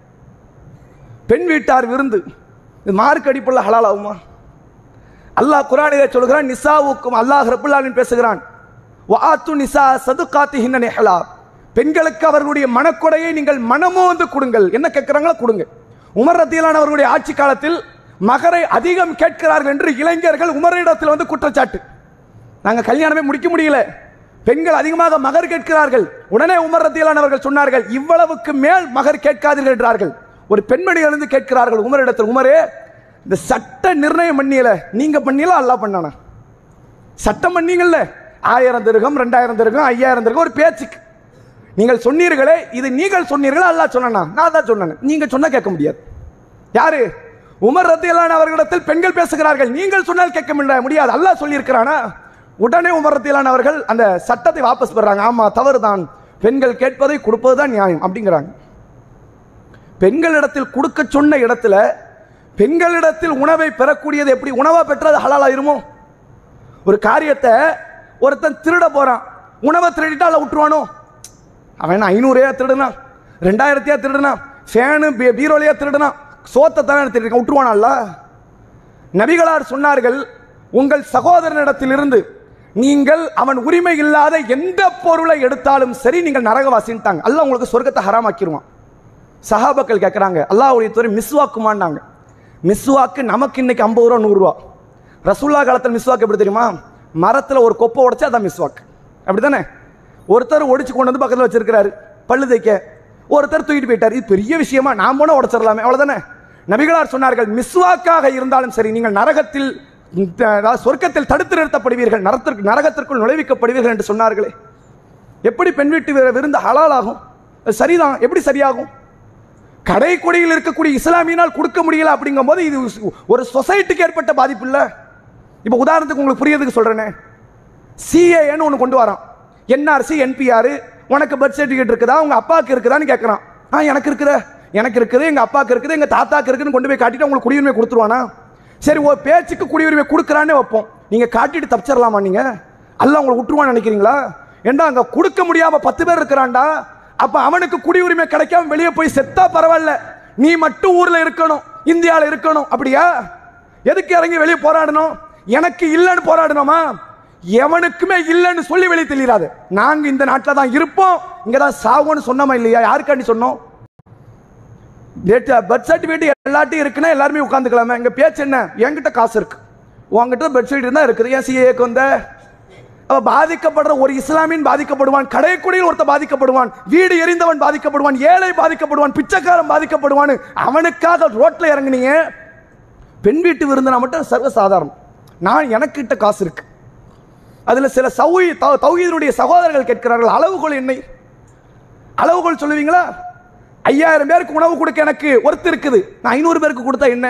பெண் வீட்டார் விருந்து இது மார்க் அடிப்புள்ள ஹலால் ஆகுமா அல்லாஹ் குரானிலே சொல்கிறான் நிசாவுக்கும் அல்லாஹ் ரபுல்லாலின் பேசுகிறான் வாத்து நிசா சதுகாத்து ஹின்ன நெஹலா பெண்களுக்கு அவர்களுடைய மனக்கொடையை நீங்கள் மனமோந்து கொடுங்கள் என்ன கேட்கிறாங்களோ கொடுங்க உமர் ரத்தியலான அவர்களுடைய ஆட்சி காலத்தில் மகரை அதிகம் கேட்கிறார்கள் என்று இளைஞர்கள் உமரிடத்தில் வந்து குற்றச்சாட்டு நாங்க கல்யாணமே முடிக்க முடியல பெண்கள் அதிகமாக மகர் கேட்கிறார்கள் உடனே உமர் ரத்தியலான அவர்கள் சொன்னார்கள் இவ்வளவுக்கு மேல் மகர் கேட்காதீர்கள் என்றார்கள் ஒரு பெண்மணி எழுந்து கேட்கிறார்கள் உமரிடத்தில் உமரே இந்த சட்ட நிர்ணயம் பண்ணியல நீங்க பண்ணியல அல்லாஹ் பண்ணானா சட்டம் பண்ணீங்கல்ல ஆயிரம் திருகம் ரெண்டாயிரம் திருகம் ஐயாயிரம் திருகம் ஒரு பேச்சுக்கு நீங்கள் சொன்னீர்களே இது நீங்கள் சொன்னீர்களா அல்லாஹ் சொன்னா நான் தான் சொன்னேன் நீங்க சொன்னா கேட்க முடியாது யாரு உமர் ரத்தியலான அவர்களிடத்தில் பெண்கள் பேசுகிறார்கள் நீங்கள் சொன்னால் கேட்க முடியாது முடியாது அல்லாஹ் சொல்லியிருக்கிறானா உடனே உமர் ரத்தியலான அவர்கள் அந்த சட்டத்தை வாபஸ் பெறாங்க ஆமா தவறுதான் பெண்கள் கேட்பதை கொடுப்பதுதான் நியாயம் அப்படிங்கிறாங்க பெண்களிடத்தில் கொடுக்க சொன்ன இடத்துல பெண்களிடத்தில் உணவை பெறக்கூடியது எப்படி உணவா பெற்றது ஹலால் ஆயிருமோ ஒரு காரியத்தை ஒருத்தன் திருட போறான் உணவை திருடிட்டா அல்ல விட்டுருவானோ அவன் ஐநூறையா திருடுனான் ரெண்டாயிரத்தையா திருடுனான் ஃபேனு பீ- பீரோலையா திருடுனான் சோத்தை தானே திருடிருக்கான் விட்டுருவானல்ல நபிகளார் சொன்னார்கள் உங்கள் சகோதரனிடத்திலிருந்து நீங்கள் அவன் உரிமை இல்லாத எந்த பொருளை எடுத்தாலும் சரி நீங்கள் நரகவாசின்ட்டாங்க அல்லாஹ் உங்களுக்கு சொர்க்கத்தை ஹராமாக்கிடுவான் சஹாபாக்கள் கேட்குறாங்க அல்லாஹ்வுடைய துறை மிஸ்வாக்குமான்னாங்க மிஸ்வாக்கு நமக்கு இன்னைக்கு ஐம்பது ரூபா நூறுரூவா ரசூல்லா காலத்தில் மிஸ்வாக் எப்படி தெரியுமா மரத்துல ஒரு கொப்பை உடைச்சா அதான் மிஸ்வாக் அப்படிதானே ஒருத்தர் ஒடிச்சு கொண்டு வந்து பக்கத்துல வச்சிருக்கிறாரு பல்லு தேய்க்க ஒருத்தர் தூக்கிட்டு போயிட்டார் இது பெரிய விஷயமா நான் போனா உடைச்சிடலாமே அவ்வளவுதானே நபிகளார் சொன்னார்கள் மிஸ்வாக்காக இருந்தாலும் சரி நீங்கள் நரகத்தில் இந்த, அதாவது சொர்க்கத்தில் தடுத்து நிறுத்தப்படுவீர்கள் நரத்திற்கு நரகத்திற்குள் நுழைவிக்கப்படுவீர்கள் என்று சொன்னார்களே எப்படி பெண் வீட்டு விரு- விருந்து ஹலால் ஆகும் அது சரிதான் எப்படி சரியாகும் கடைக்குடியில் இருக்கக்கூடிய இஸ்லாமியினால் கொடுக்க முடியல அப்படிங்கும்போது இது ஒரு சொசைட்டிக்கு ஏற்பட்ட பாதிப்பு இல்ல இப்போ உதாரணத்துக்கு உங்களுக்கு புரியறதுக்கு சொல்றேனே சிஏன்னு ஒன்று கொண்டு வரான் என்ஆர்சி என்பிஆர் உனக்கு பர்த் சர்டிஃபிகேட் இருக்குதா உங்க அப்பாவுக்கு இருக்குதான்னு கேட்கறான் ஆ எனக்கு இருக்குதே எனக்கு இருக்குது எங்க அப்பாவுக்கு இருக்குது எங்க தாத்தாக்கு இருக்குன்னு கொண்டு போய் காட்டிட்டு உங்களுக்கு குடியுரிமை கொடுத்துருவானா சரி ஒரு பேச்சுக்கு குடியுரிமை கொடுக்குறானே வைப்போம் நீங்க காட்டிட்டு தப்பிச்சிடலாமா நீங்க அல்லாஹ் உங்களை விட்டுருவான்னு நினைக்கிறீங்களா ஏண்டா அங்க கொடுக்க முடியாம பத்து பேர் இருக்கிறான்டா அப்ப அவனுக்கு குடியுரிமை கிடைக்காம வெளியே போய் செத்தா பரவாயில்ல நீ மட்டும் ஊர்ல இருக்கணும் இந்தியால இருக்கணும் அப்படியா எதுக்கு இறங்கி வெளியே போராடணும் எனக்கு இல்லைன்னு போராடணுமா எவனுக்குமே இல்லைன்னு சொல்லி வெளியே தெளிராது நாங்க இந்த நாட்டில் தான் இருப்போம் இங்க தான் சாவோன்னு சொன்னோமா இல்லையா யாருக்காண்டி சொன்னோம் டேட் பர்த் சர்டிஃபிகேட் எல்லாட்டையும் இருக்குன்னா எல்லாருமே உட்காந்துக்கலாமே எங்க பேச்சு என்ன என்கிட்ட காசு இருக்கு உங்ககிட்ட பர்த் சர்டிஃபிகேட் தான் இருக்குது ஏன் சிஏக்கு வந்த அவ பாதிக்கப்படுற ஒரு இஸ்லாமியன் பாதிக்கப்படுவான் கடைக்குடியில் ஒருத்த பாதிக்கப்படுவான் வீடு எரிந்தவன் பாதிக்கப்படுவான் ஏழை பாதிக்கப்படுவான் பிச்சைக்காரன் பாதிக்கப்படுவான் அவனுக்காக ரோட்ல இறங்குனீங்க பெண் வீட்டு விருந்தினா மட்டும் சர்வசாதாரணம் நான் எனக்கிட்ட காசு இருக்கு அதுல சில சௌகி தௌஹீதனுடைய சகோதரர்கள் கேட்கிறார்கள் அளவுகோல் என்ன அளவுகோல் சொல்லுவீங்களா ஐயாயிரம் பேருக்கு உணவு கொடுக்க எனக்கு ஒருத்தர் இருக்குது நான் ஐநூறு பேருக்கு கொடுத்தா என்ன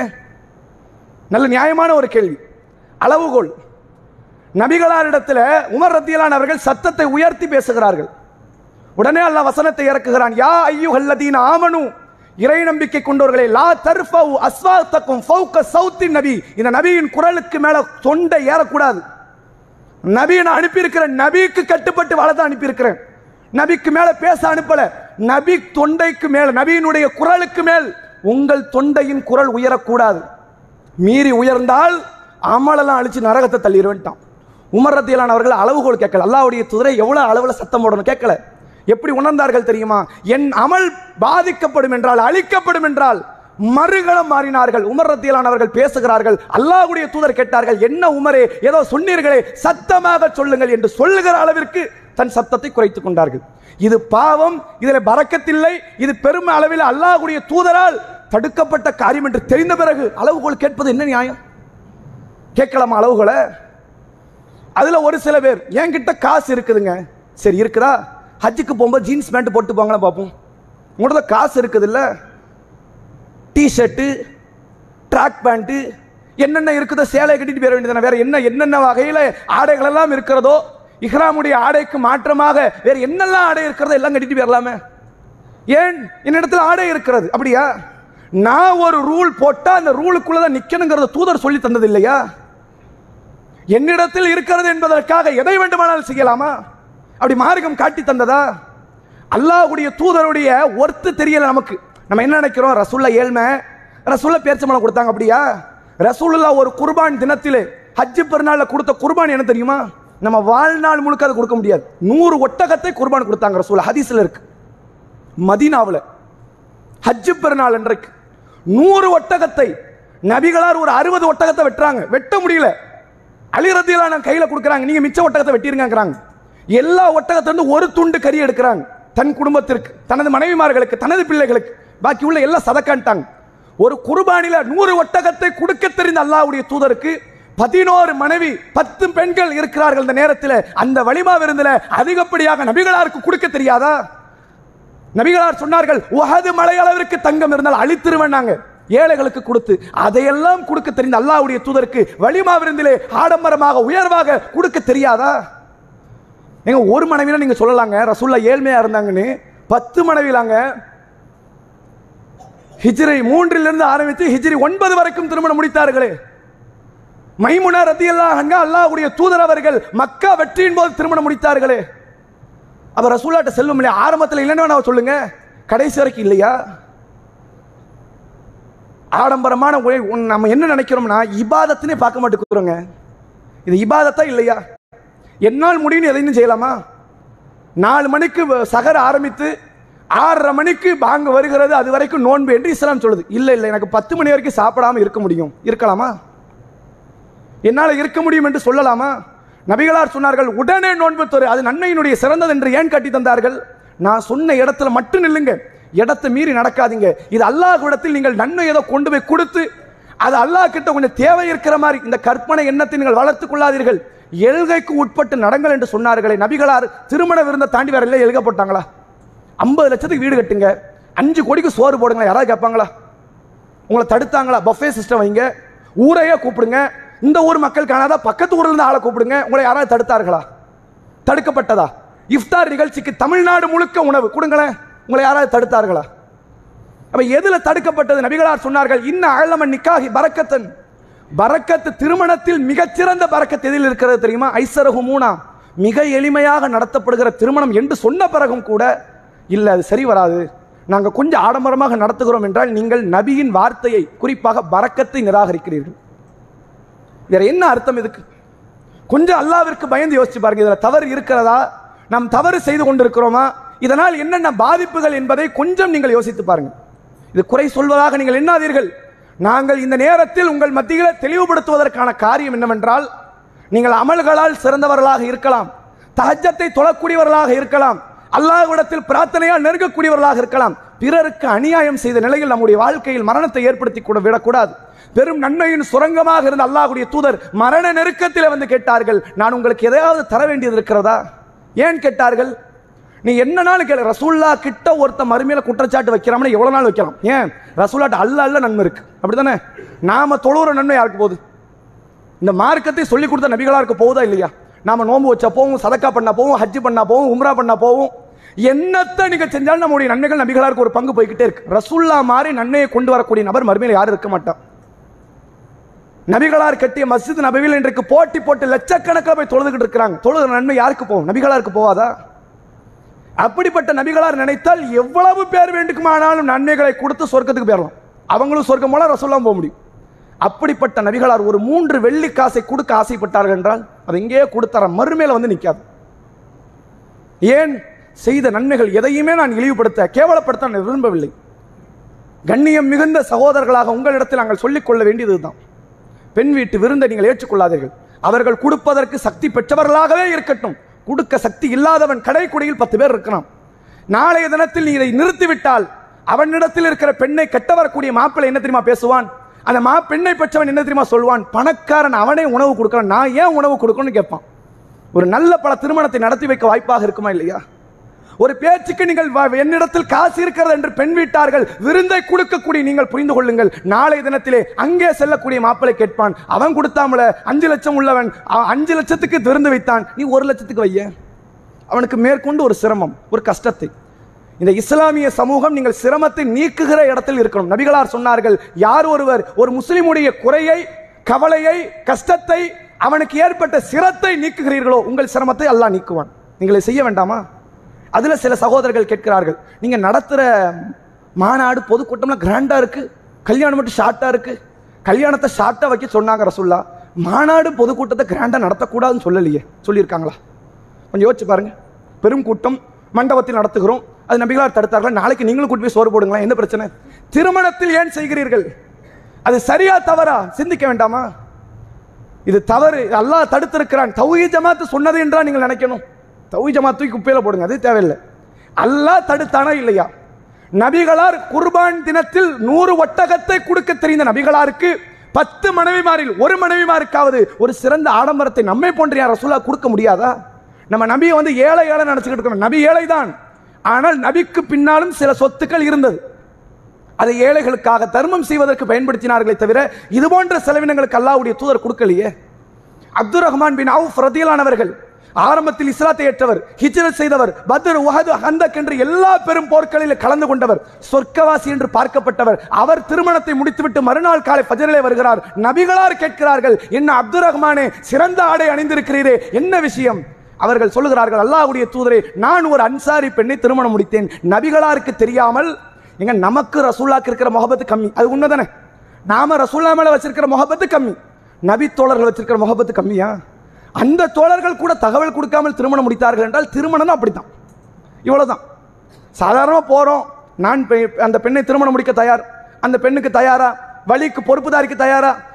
நல்ல நியாயமான ஒரு கேள்வி அளவுகோல் நபிகளாரிடத்தில் உமர் ரத்தியலான் அவர்கள் சத்தத்தை உயர்த்தி பேசுகிறார்கள் உடனே அல்லாஹ் வசனத்தை இறக்குகிறான் யா ஐயுஹல்லதீன ஆமனு இறை நம்பிக்கை கொண்டவர்களே லா தர்ஃபவு அஸ்வாத்தக்கும் ஃபௌக சௌத்தின் நபி இந்த நபியின் குரலுக்கு மேல தொண்டை ஏறக்கூடாது நபியை நான் அனுப்பியிருக்கிறேன் நபிக்கு கட்டுப்பட்டு வளர்த்து அனுப்பியிருக்கிறேன் நபிக்கு மேல பேச அனுப்பல நபி தொண்டைக்கு மேல் நபியினுடைய குரலுக்கு மேல் உங்கள் தொண்டையின் குரல் உயரக்கூடாது மீறி உயர்ந்தால் அமலெல்லாம் அழிச்சு நரகத்தை தள்ளிடுவேன்ட்டான் உமர் ரத்தியலான் அவர்கள் அளவுகோல் கேட்கல அல்லாவுடைய துறை எவ்வளவு அளவுல சத்தம் போடணும் கேட்கல எப்படி உணர்ந்தார்கள் தெரியுமா என் அமல் பாதிக்கப்படும் என்றால் அழிக்கப்படும் என்றால் மறுகளம் மாறினார்கள் உமர் ரத்தியலான் அவர்கள் பேசுகிறார்கள் அல்லாஹ்வுடைய தூதர் கேட்டார்கள் என்ன உமரே ஏதோ சொன்னீர்களே சத்தமாக சொல்லுங்கள் என்று சொல்லுகிற அளவிற்கு தன் சத்தத்தை குறைத்துக் கொண்டார்கள் இது பாவம் இதில் பறக்கத்தில்லை இது பெரும் அளவில் அல்லாஹ்வுடைய தூதரால் தடுக்கப்பட்ட காரியம் என்று தெரிந்த பிறகு அளவுகோல் கேட்பது என்ன நியாயம் கேட்கலாமா அளவுகளை அதுல ஒரு சில பேர் என்கிட்ட காசு இருக்குதுங்க சரி இருக்குதா ஹஜ்ஜுக்கு போகும்போது ஜீன்ஸ் பேண்ட் போட்டு போங்களா பார்ப்போம் உங்களோட காசு இருக்குது இல்ல டிஷர்ட்டு ட்ராக் பேண்ட்டு என்னென்ன இருக்குதோ சேலை கட்டிட்டு போயிட வேண்டியதானே வேற என்ன என்னென்ன வகையில ஆடைகள் எல்லாம் இருக்கிறதோ இஹ்ராமுடைய ஆடைக்கு மாற்றமாக வேற என்னெல்லாம் ஆடை இருக்கிறதோ எல்லாம் கட்டிட்டு போயிடலாமே ஏன் என்னிடத்தில் ஆடை இருக்கிறது அப்படியா நான் ஒரு ரூல் போட்டா அந்த ரூலுக்குள்ள தான் நிக்கணுங்கிறத தூதர் சொல்லி தந்தது இல்லையா என்னிடத்தில் இருக்கிறது என்பதற்காக எதை வேண்டுமானாலும் செய்யலாமா அப்படி மார்க்கம் காட்டி தந்ததா அல்லாஹ்வுடைய தூதருடைய ஒர்த்து தெரியல நமக்கு நம்ம என்ன நினைக்கிறோம் ரசூல்லா ஏழ்மை ரசூல்லா பேர்ச்சம்பளம் கொடுத்தாங்க அப்படியா ரசூலுல்லா ஒரு குர்பான் தினத்திலே ஹஜ்ஜு பெருநாள்ல கொடுத்த குர்பான் என்ன தெரியுமா நம்ம வாழ்நாள் முழுக்க அதை கொடுக்க முடியாது நூறு ஒட்டகத்தை குர்பான் கொடுத்தாங்க ரசூல்லா ஹதீஸ்ல இருக்கு மதீனாவுல ஹஜ்ஜு பெருநாள் அன்றைக்கு நூறு ஒட்டகத்தை நபிகளார் ஒரு அறுபது ஒட்டகத்தை வெட்டுறாங்க வெட்ட முடியல அலிரத்தியெல்லாம் நான் கையில கொடுக்குறாங்க நீங்க மிச்ச ஒட்டகத்தை வெட்டிருங்கிறாங்க எல்லா ஒட்டகத்தை வந்து ஒரு துண்டு கறி எடுக்கிறாங்க தன் குடும்பத்திற்கு தனது மனைவிமார்களுக்கு தனது பிள்ளைகளுக்கு பாக்கி உள்ள எல்லாம் சதக்கான்ட்டாங்க ஒரு குர்பானில நூறு ஒட்டகத்தை கொடுக்க தெரிந்த அல்லாஹ்வுடைய தூதருக்கு பதினோரு மனைவி பத்து பெண்கள் இருக்கிறார்கள் இந்த நேரத்தில் அந்த வலிமா விருந்துல அதிகப்படியாக நபிகளாருக்கு கொடுக்க தெரியாதா நபிகளார் சொன்னார்கள் உஹது மலை அளவிற்கு தங்கம் இருந்தால் அழித்திருவேன் நாங்க ஏழைகளுக்கு கொடுத்து அதையெல்லாம் கொடுக்க தெரிந்த அல்லாஹ்வுடைய தூதருக்கு வலிமா விருந்திலே ஆடம்பரமாக உயர்வாக கொடுக்க தெரியாதா எங்க ஒரு மனைவினா நீங்க சொல்லலாங்க ரசூல்லா ஏழ்மையா இருந்தாங்கன்னு பத்து மனைவிலாங்க ஹிஜ்ரி மூன்றிலிருந்து ஆரம்பித்து ஹிஜ்ரி ஒன்பது வரைக்கும் திருமணம் முடித்தார்களே மைமுனா ரத்தியல்லாஹ் அன்ஹா அல்லாஹ்வுடைய தூதர் அவர்கள் மக்கா வெற்றியின் போது திருமணம் முடித்தார்களே அவர் ரசூலாட்ட செல்லும் இல்லையா ஆரம்பத்தில் இல்லைன்னு வேணா சொல்லுங்க கடைசி வரைக்கும் இல்லையா ஆடம்பரமான உழை- உன் நம்ம என்ன நினைக்கிறோம்னா இபாதத்தினே பார்க்க மாட்டேங்கிறோங்க இது இபாதத்தா இல்லையா என்னால் முடியும்னு எதையும் செய்யலாமா நாலு மணிக்கு வ- சகர ஆரம்பித்து ஆறரை மணிக்கு பாங்க வருகிறது அது வரைக்கும் நோன்பு என்று இஸ்லாம் சொல்லுது இல்லை இல்லை எனக்கு பத்து மணி வரைக்கும் சாப்பிடாம இருக்க முடியும் இருக்கலாமா என்னால் இருக்க முடியும் என்று சொல்லலாமா நபிகளார் சொன்னார்கள் உடனே நோன்பு தொரு அது நன்மையினுடைய சிறந்தது என்று ஏன் கட்டி தந்தார்கள் நான் சொன்ன இடத்துல மட்டும் நில்லுங்க இடத்தை மீறி நடக்காதீங்க இது அல்லாஹ் இடத்தில் நீங்கள் நன்மை ஏதோ கொண்டு போய் கொடுத்து அது அல்லாஹ் கிட்ட கொஞ்சம் தேவை இருக்கிற மாதிரி இந்த கற்பனை எண்ணத்தை நீங்கள் வளர்த்துக் கொள்ளாதீர்கள் எல்கைக்கு உட்பட்டு நடங்கள் என்று சொன்னார்களே நபிகளார் திருமண விருந்த தாண்டி வேற இல்லை எழுக போட்டாங்களா ஐம்பது லட்சத்துக்கு வீடு கட்டுங்க அஞ்சு கோடிக்கு சோறு போடுங்க யாராவது கேட்பாங்களா உங்களை தடுத்தாங்களா பஃபே சிஸ்டம் வைங்க ஊரையே கூப்பிடுங்க இந்த ஊர் மக்கள் காணாத பக்கத்து ஊர்ல இருந்து ஆளை கூப்பிடுங்க உங்களை யாராவது தடுத்தார்களா தடுக்கப்பட்டதா இஃப்தார் நிகழ்ச்சிக்கு தமிழ்நாடு முழுக்க உணவு கொடுங்களேன் உங்களை யாராவது தடுத்தார்களா அப்ப எதுல தடுக்கப்பட்டது நபிகளார் சொன்னார்கள் இன்ன அழலமன் நிக்காகி பரக்கத்தன் பரக்கத்து திருமணத்தில் மிகச்சிறந்த பரக்கத்து எதில் இருக்கிறது தெரியுமா ஐசரகு மூணா மிக எளிமையாக நடத்தப்படுகிற திருமணம் என்று சொன்ன பிறகும் கூட இல்ல அது சரி வராது நாங்க கொஞ்சம் ஆடம்பரமாக நடத்துகிறோம் என்றால் நீங்கள் நபியின் வார்த்தையை குறிப்பாக பரக்கத்தை நிராகரிக்கிறீர்கள் வேற என்ன அர்த்தம் இதுக்கு கொஞ்சம் அல்லாவிற்கு பயந்து யோசிச்சு பாருங்க இதுல தவறு இருக்கிறதா நாம் தவறு செய்து கொண்டிருக்கிறோமா இதனால் என்னென்ன பாதிப்புகள் என்பதை கொஞ்சம் நீங்கள் யோசித்து பாருங்க இது குறை சொல்வதாக நீங்கள் எண்ணாதீர்கள் நாங்கள் இந்த நேரத்தில் உங்கள் மத்தியில் தெளிவுபடுத்துவதற்கான காரியம் என்னவென்றால் நீங்கள் அமல்களால் சிறந்தவர்களாக இருக்கலாம் தஹஜத்தை தொழக்கூடியவர்களாக இருக்கலாம் அல்லாஹ்விடத்தில் பிரார்த்தனையால் நெருங்கக்கூடியவர்களாக இருக்கலாம் பிறருக்கு அநியாயம் செய்த நிலையில் நம்முடைய வாழ்க்கையில் மரணத்தை ஏற்படுத்தி கூட விடக்கூடாது பெரும் நன்மையின் சுரங்கமாக இருந்த அல்லாஹ்வுடைய தூதர் மரண நெருக்கத்தில் வந்து கேட்டார்கள் நான் உங்களுக்கு எதையாவது தர வேண்டியது இருக்கிறதா ஏன் கேட்டார்கள் நீ என்ன நாள் கேளு ரசூல்லா கிட்ட ஒருத்த மறுமையில குற்றச்சாட்டு வைக்கிறாமனு எவ்வளவு நாள் வைக்கலாம் ஏன் ரசூல்லாட்ட அல்ல அல்ல நன்மை இருக்கு அப்படிதானே நாம தொழுகிற நன்மை யாருக்கு போகுது இந்த மார்க்கத்தை சொல்லி கொடுத்த நபிகளாருக்கு போகுதா இல்லையா நாம நோன்பு வச்சா போவோம் சதக்கா பண்ணா போவோம் ஹஜ்ஜி பண்ணா போவோம் உம்ரா பண்ணா போவோம் என்னத்தை நீங்க செஞ்சாலும் நம்முடைய நன்மைகள் நபிகளாருக்கு ஒரு பங்கு போய்கிட்டே இருக்கு ரசூல்லா மாதிரி நன்மையை கொண்டு வரக்கூடிய நபர் மறுமையில் யாரும் இருக்க மாட்டான் நபிகளார் கட்டிய மஸ்ஜித் நபிகள் இன்றைக்கு போட்டி போட்டு லட்சக்கணக்கில் போய் தொழுதுகிட்டு இருக்கிறாங்க தொழுகிற நன்மை யாருக்கு போகும் நபிகளாருக்கு போவாதா அப்படிப்பட்ட நபிகளார் நினைத்தால் எவ்வளவு பேர் வேண்டுமானாலும் நன்மைகளை கொடுத்து சொர்க்கத்துக்கு போயிடலாம் அவங்களும் சொர்க்கம் போல ரசூல்லாம் போக முடியும் அப்படிப்பட்ட நபிகளார் ஒரு மூன்று வெள்ளி காசை கொடுக்க ஆசைப்பட்டார்கள் என்றால் அது இங்கேயே கொடுத்தார மறுமையில வந்து நிற்காது ஏன் செய்த நன்மைகள் எதையுமே நான் இழிவுபடுத்த கேவலப்படுத்த நான் விரும்பவில்லை கண்ணியம் மிகுந்த சகோதரர்களாக உங்களிடத்தில் நாங்கள் சொல்லிக் கொள்ள வேண்டியதுதான் பெண் வீட்டு விருந்தை நீங்கள் ஏற்றுக்கொள்ளாதீர்கள் அவர்கள் கொடுப்பதற்கு சக்தி பெற்றவர்களாகவே இருக்கட்டும் கொடுக்க சக்தி இல்லாதவன் கடைக்குடியில் பத்து பேர் இருக்கிறான் நாளைய தினத்தில் நீ இதை நிறுத்திவிட்டால் அவனிடத்தில் இருக்கிற பெண்ணை கட்ட வரக்கூடிய மாப்பிள்ளை என்ன தெரியுமா பேசுவான் அந்த மா பெண்ணை பெற்றவன் என்ன தெரியுமா சொல்வான் பணக்காரன் அவனே உணவு கொடுக்கறான் நான் ஏன் உணவு கொடுக்கணும்னு கேட்பான் ஒரு நல்ல பல திருமணத்தை நடத்தி வைக்க வாய்ப்பாக இருக்குமா இல்லையா ஒரு பேச்சுக்கு நீங்கள் வ- என்னிடத்தில் காசு இருக்கிறது என்று பெண் வீட்டார்கள் விருந்தை கொடுக்கக்கூடிய நீங்கள் புரிந்து கொள்ளுங்கள் நாளை தினத்திலே அங்கே செல்லக்கூடிய மாப்பிளை கேட்பான் அவன் கொடுத்தாமல அஞ்சு லட்சம் உள்ளவன் அவன் அஞ்சு லட்சத்துக்கு விருந்து வைத்தான் நீ ஒரு லட்சத்துக்கு வைய அவனுக்கு மேற்கொண்டு ஒரு சிரமம் ஒரு கஷ்டத்தை இந்த இஸ்லாமிய சமூகம் நீங்கள் சிரமத்தை நீக்குகிற இடத்தில் இருக்கணும் நபிகளார் சொன்னார்கள் யார் ஒருவர் ஒரு முஸ்லிமுடைய குறையை கவலையை கஷ்டத்தை அவனுக்கு ஏற்பட்ட சிரத்தை நீக்குகிறீர்களோ உங்கள் சிரமத்தை அல்லாஹ் நீக்குவான் நீங்களை செய்ய வேண்டாமா அதுல சில சகோதரர்கள் கேட்கிறார்கள் நீங்க நடத்துற மாநாடு பொதுக்கூட்டம்லாம் கிராண்டா இருக்கு கல்யாணம் மட்டும் ஷார்ட்டா இருக்கு கல்யாணத்தை ஷார்ட்டா வைக்க சொன்னாங்க ரசுல்லா மாநாடு பொதுக்கூட்டத்தை கிராண்டா நடத்தக்கூடாதுன்னு சொல்லலையே சொல்லியிருக்காங்களா கொஞ்சம் யோசிச்சு பாருங்க பெரும் கூட்டம் மண்டபத்தில் நடத்துகிறோம் அது நபிகளார் தடுத்தார்கள் நாளைக்கு நீங்களும் கூட்டி போய் சோறு போடுங்களா என்ன பிரச்சனை திருமணத்தில் ஏன் செய்கிறீர்கள் அது சரியா தவறா சிந்திக்க வேண்டாமா இது தவறு இது அல்லாஹ் தடுத்திருக்கிறான் தௌஹீ ஜமாத்து சொன்னது என்றா நீங்கள் நினைக்கணும் தௌஹீ ஜமாத் தூக்கி குப்பையில போடுங்க அது தேவையில்லை அல்லாஹ் தடுத்தானா இல்லையா நபிகளார் குர்பான் தினத்தில் நூறு ஒட்டகத்தை கொடுக்க தெரிந்த நபிகளாருக்கு பத்து மனைவிமாரில் ஒரு மனைவிமாருக்காவது ஒரு சிறந்த ஆடம்பரத்தை நம்மை போன்ற யார் ரசூலா கொடுக்க முடியாதா நம்ம நபியை வந்து ஏழை ஏழை நினைச்சுக்கிட்டு இருக்கோம் நபி ஏழை தான் ஆனால் நபிக்கு பின்னாலும் சில சொத்துக்கள் இருந்தது அதை ஏழைகளுக்காக தர்மம் செய்வதற்கு பயன்படுத்தினார்களே தவிர இது போன்ற செலவினங்களுக்கு அல்லாஹ்வுடைய தூதர் கொடுக்கலையே அப்துல் ரஹ்மான் பின் அவுஃப் ரதியலானவர்கள் ஆரம்பத்தில் இஸ்லாத்தை ஏற்றவர் ஹிஜ்ரத் செய்தவர் பத்ர் உஹது ஹந்தக் என்று எல்லா பெரும் போர்க்களில் கலந்து கொண்டவர் சொர்க்கவாசி என்று பார்க்கப்பட்டவர் அவர் திருமணத்தை முடித்துவிட்டு மறுநாள் காலை பஜரிலே வருகிறார் நபிகளார் கேட்கிறார்கள் என்ன அப்துல் ரஹ்மானே சிறந்த ஆடை அணிந்திருக்கிறீரே என்ன விஷயம் அவர்கள் சொல்லுகிறார்கள் அல்லாஹ்வுடைய தூதரே நான் ஒரு அன்சாரி பெண்ணை திருமணம் முடித்தேன் நபிகளாருக்கு தெரியாமல் எங்க நமக்கு ரசூல்லாக்கு இருக்கிற முகபத்து கம்மி அது உண்மைதானே நாம ரசூல்லா மேல வச்சிருக்கிற முகபத்து கம்மி நபி தோழர்கள் வச்சிருக்கிற முகபத்து கம்மியா அந்த தோழர்கள் கூட தகவல் கொடுக்காமல் திருமணம் முடித்தார்கள் என்றால் திருமணம் அப்படித்தான் இவ்வளவுதான் சாதாரணமா போறோம் நான் பெ- அந்த பெண்ணை திருமணம் முடிக்க தயார் அந்த பெண்ணுக்கு தயாரா வழிக்கு பொறுப்புதாரிக்கு தயாரா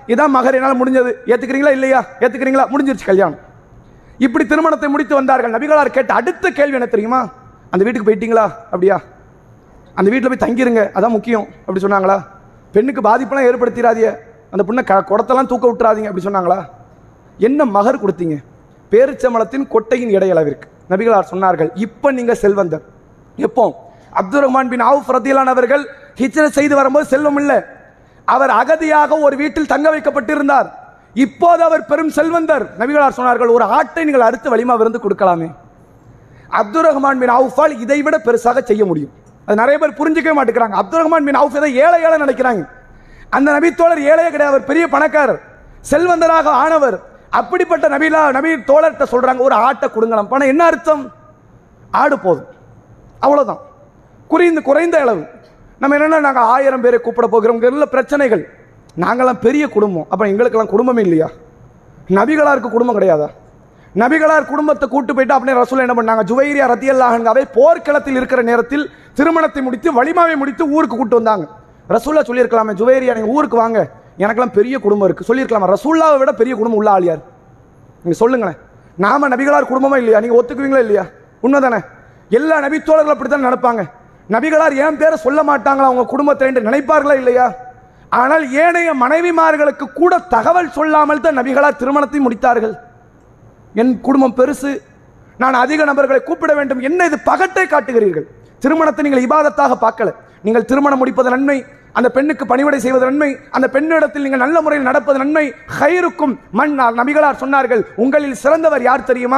இதான் மகர் என்னால் முடிஞ்சது ஏத்துக்கிறீங்களா இல்லையா ஏத்துக்கிறீங்களா முடிஞ்சிருச்சு கல்யாணம் இப்படி திருமணத்தை முடித்து வந்தார்கள் நபிகளார் கேட்ட அடுத்த கேள்வி என்ன தெரியுமா அந்த வீட்டுக்கு போயிட்டீங்களா அப்படியா அந்த வீட்டில் போய் தங்கிருங்க அதான் முக்கியம் அப்படி சொன்னாங்களா பெண்ணுக்கு பாதிப்பெல்லாம் ஏற்படுத்திடாதீங்க அந்த பொண்ணை க குடத்தெல்லாம் தூக்க விட்டுறாதீங்க அப்படி சொன்னாங்களா என்ன மகர் கொடுத்தீங்க பேரிச்சம்பளத்தின் கொட்டையின் இடையளவிற்கு நபிகளார் சொன்னார்கள் இப்போ நீங்க செல்வந்தர் எப்போ அப்துல் ரஹ்மான் பின் அவுஃப் ரதியலான் அவர்கள் ஹிஜ்ரத் செய்து வரும்போது செல்வம் இல்லை அவர் அகதியாக ஒரு வீட்டில் தங்க வைக்கப்பட்டிருந்தார் இப்போது அவர் பெரும் செல்வந்தர் நபிகளார் சொன்னார்கள் ஒரு ஆட்டை நீங்கள் அறுத்து வலிமா விருந்து கொடுக்கலாமே அப்துல் ரஹ்மான் பின் அவுஃபால் இதை விட பெருசாக செய்ய முடியும் அது நிறைய பேர் புரிஞ்சுக்கவே மாட்டேங்கிறாங்க அப்துல் ரஹ்மான் பின் அவுஃப் ஏதோ ஏழை ஏழை நினைக்கிறாங்க அந்த நபித்தோழர் ஏழையே கிடையாது அவர் பெரிய பணக்காரர் செல்வந்தராக ஆனவர் அப்படிப்பட்ட நபிலா நபி தோழர்கிட்ட சொல்றாங்க ஒரு ஆட்டை கொடுங்களாம் பணம் என்ன அர்த்தம் ஆடு போதும் அவ்வளவுதான் குறைந்த குறைந்த அளவு நம்ம என்னன்னா நாங்கள் ஆயிரம் பேரை கூப்பிட போகிறோம் இல்லை பிரச்சனைகள் நாங்கெல்லாம் பெரிய குடும்பம் அப்போ எங்களுக்கெல்லாம் குடும்பமே இல்லையா நபிகளாருக்கு குடும்பம் கிடையாதா நபிகளார் குடும்பத்தை கூட்டு போயிட்டு அப்படியே ரசூல் என்ன பண்ணாங்க ஜுவைரியா ரத்தியல்லாஹன்காவை போர்க்களத்தில் இருக்கிற நேரத்தில் திருமணத்தை முடித்து வலிமாவை முடித்து ஊருக்கு கூட்டு வந்தாங்க ரசூல்லா சொல்லியிருக்கலாமே ஜுவைரியா நீங்க ஊருக்கு வாங்க எனக்கெல்லாம் பெரிய குடும்பம் இருக்கு சொல்லியிருக்கலாமா ரசூல்லாவை விட பெரிய குடும்பம் உள்ள ஆள் யார் நீங்க சொல்லுங்களேன் நாம நபிகளார் குடும்பமா இல்லையா நீங்க ஒத்துக்குவீங்களா இல்லையா உண்மைதானே எல்லா நபித்தோழர்களும் அப்படித்தான் நடப்பாங்க நபிகளார் ஏன் பேரை சொல்ல மாட்டாங்களா அவங்க குடும்பத்தை என்று நினைப்பார்களா இல்லையா ஆனால் ஏனைய மனைவிமார்களுக்கு கூட தகவல் சொல்லாமல் தான் நபிகளார் திருமணத்தை முடித்தார்கள் என் குடும்பம் பெருசு நான் அதிக நபர்களை கூப்பிட வேண்டும் என்ன இது பகட்டை காட்டுகிறீர்கள் திருமணத்தை நீங்கள் இபாதத்தாக பார்க்கல நீங்கள் திருமணம் முடிப்பது நன்மை அந்த பெண்ணுக்கு பணிவிடை செய்வது நன்மை அந்த பெண்ணிடத்தில் நீங்கள் நல்ல முறையில் நடப்பது நன்மை ஹைருக்கும் மண் நபிகளார் சொன்னார்கள் உங்களில் சிறந்தவர் யார் தெரியுமா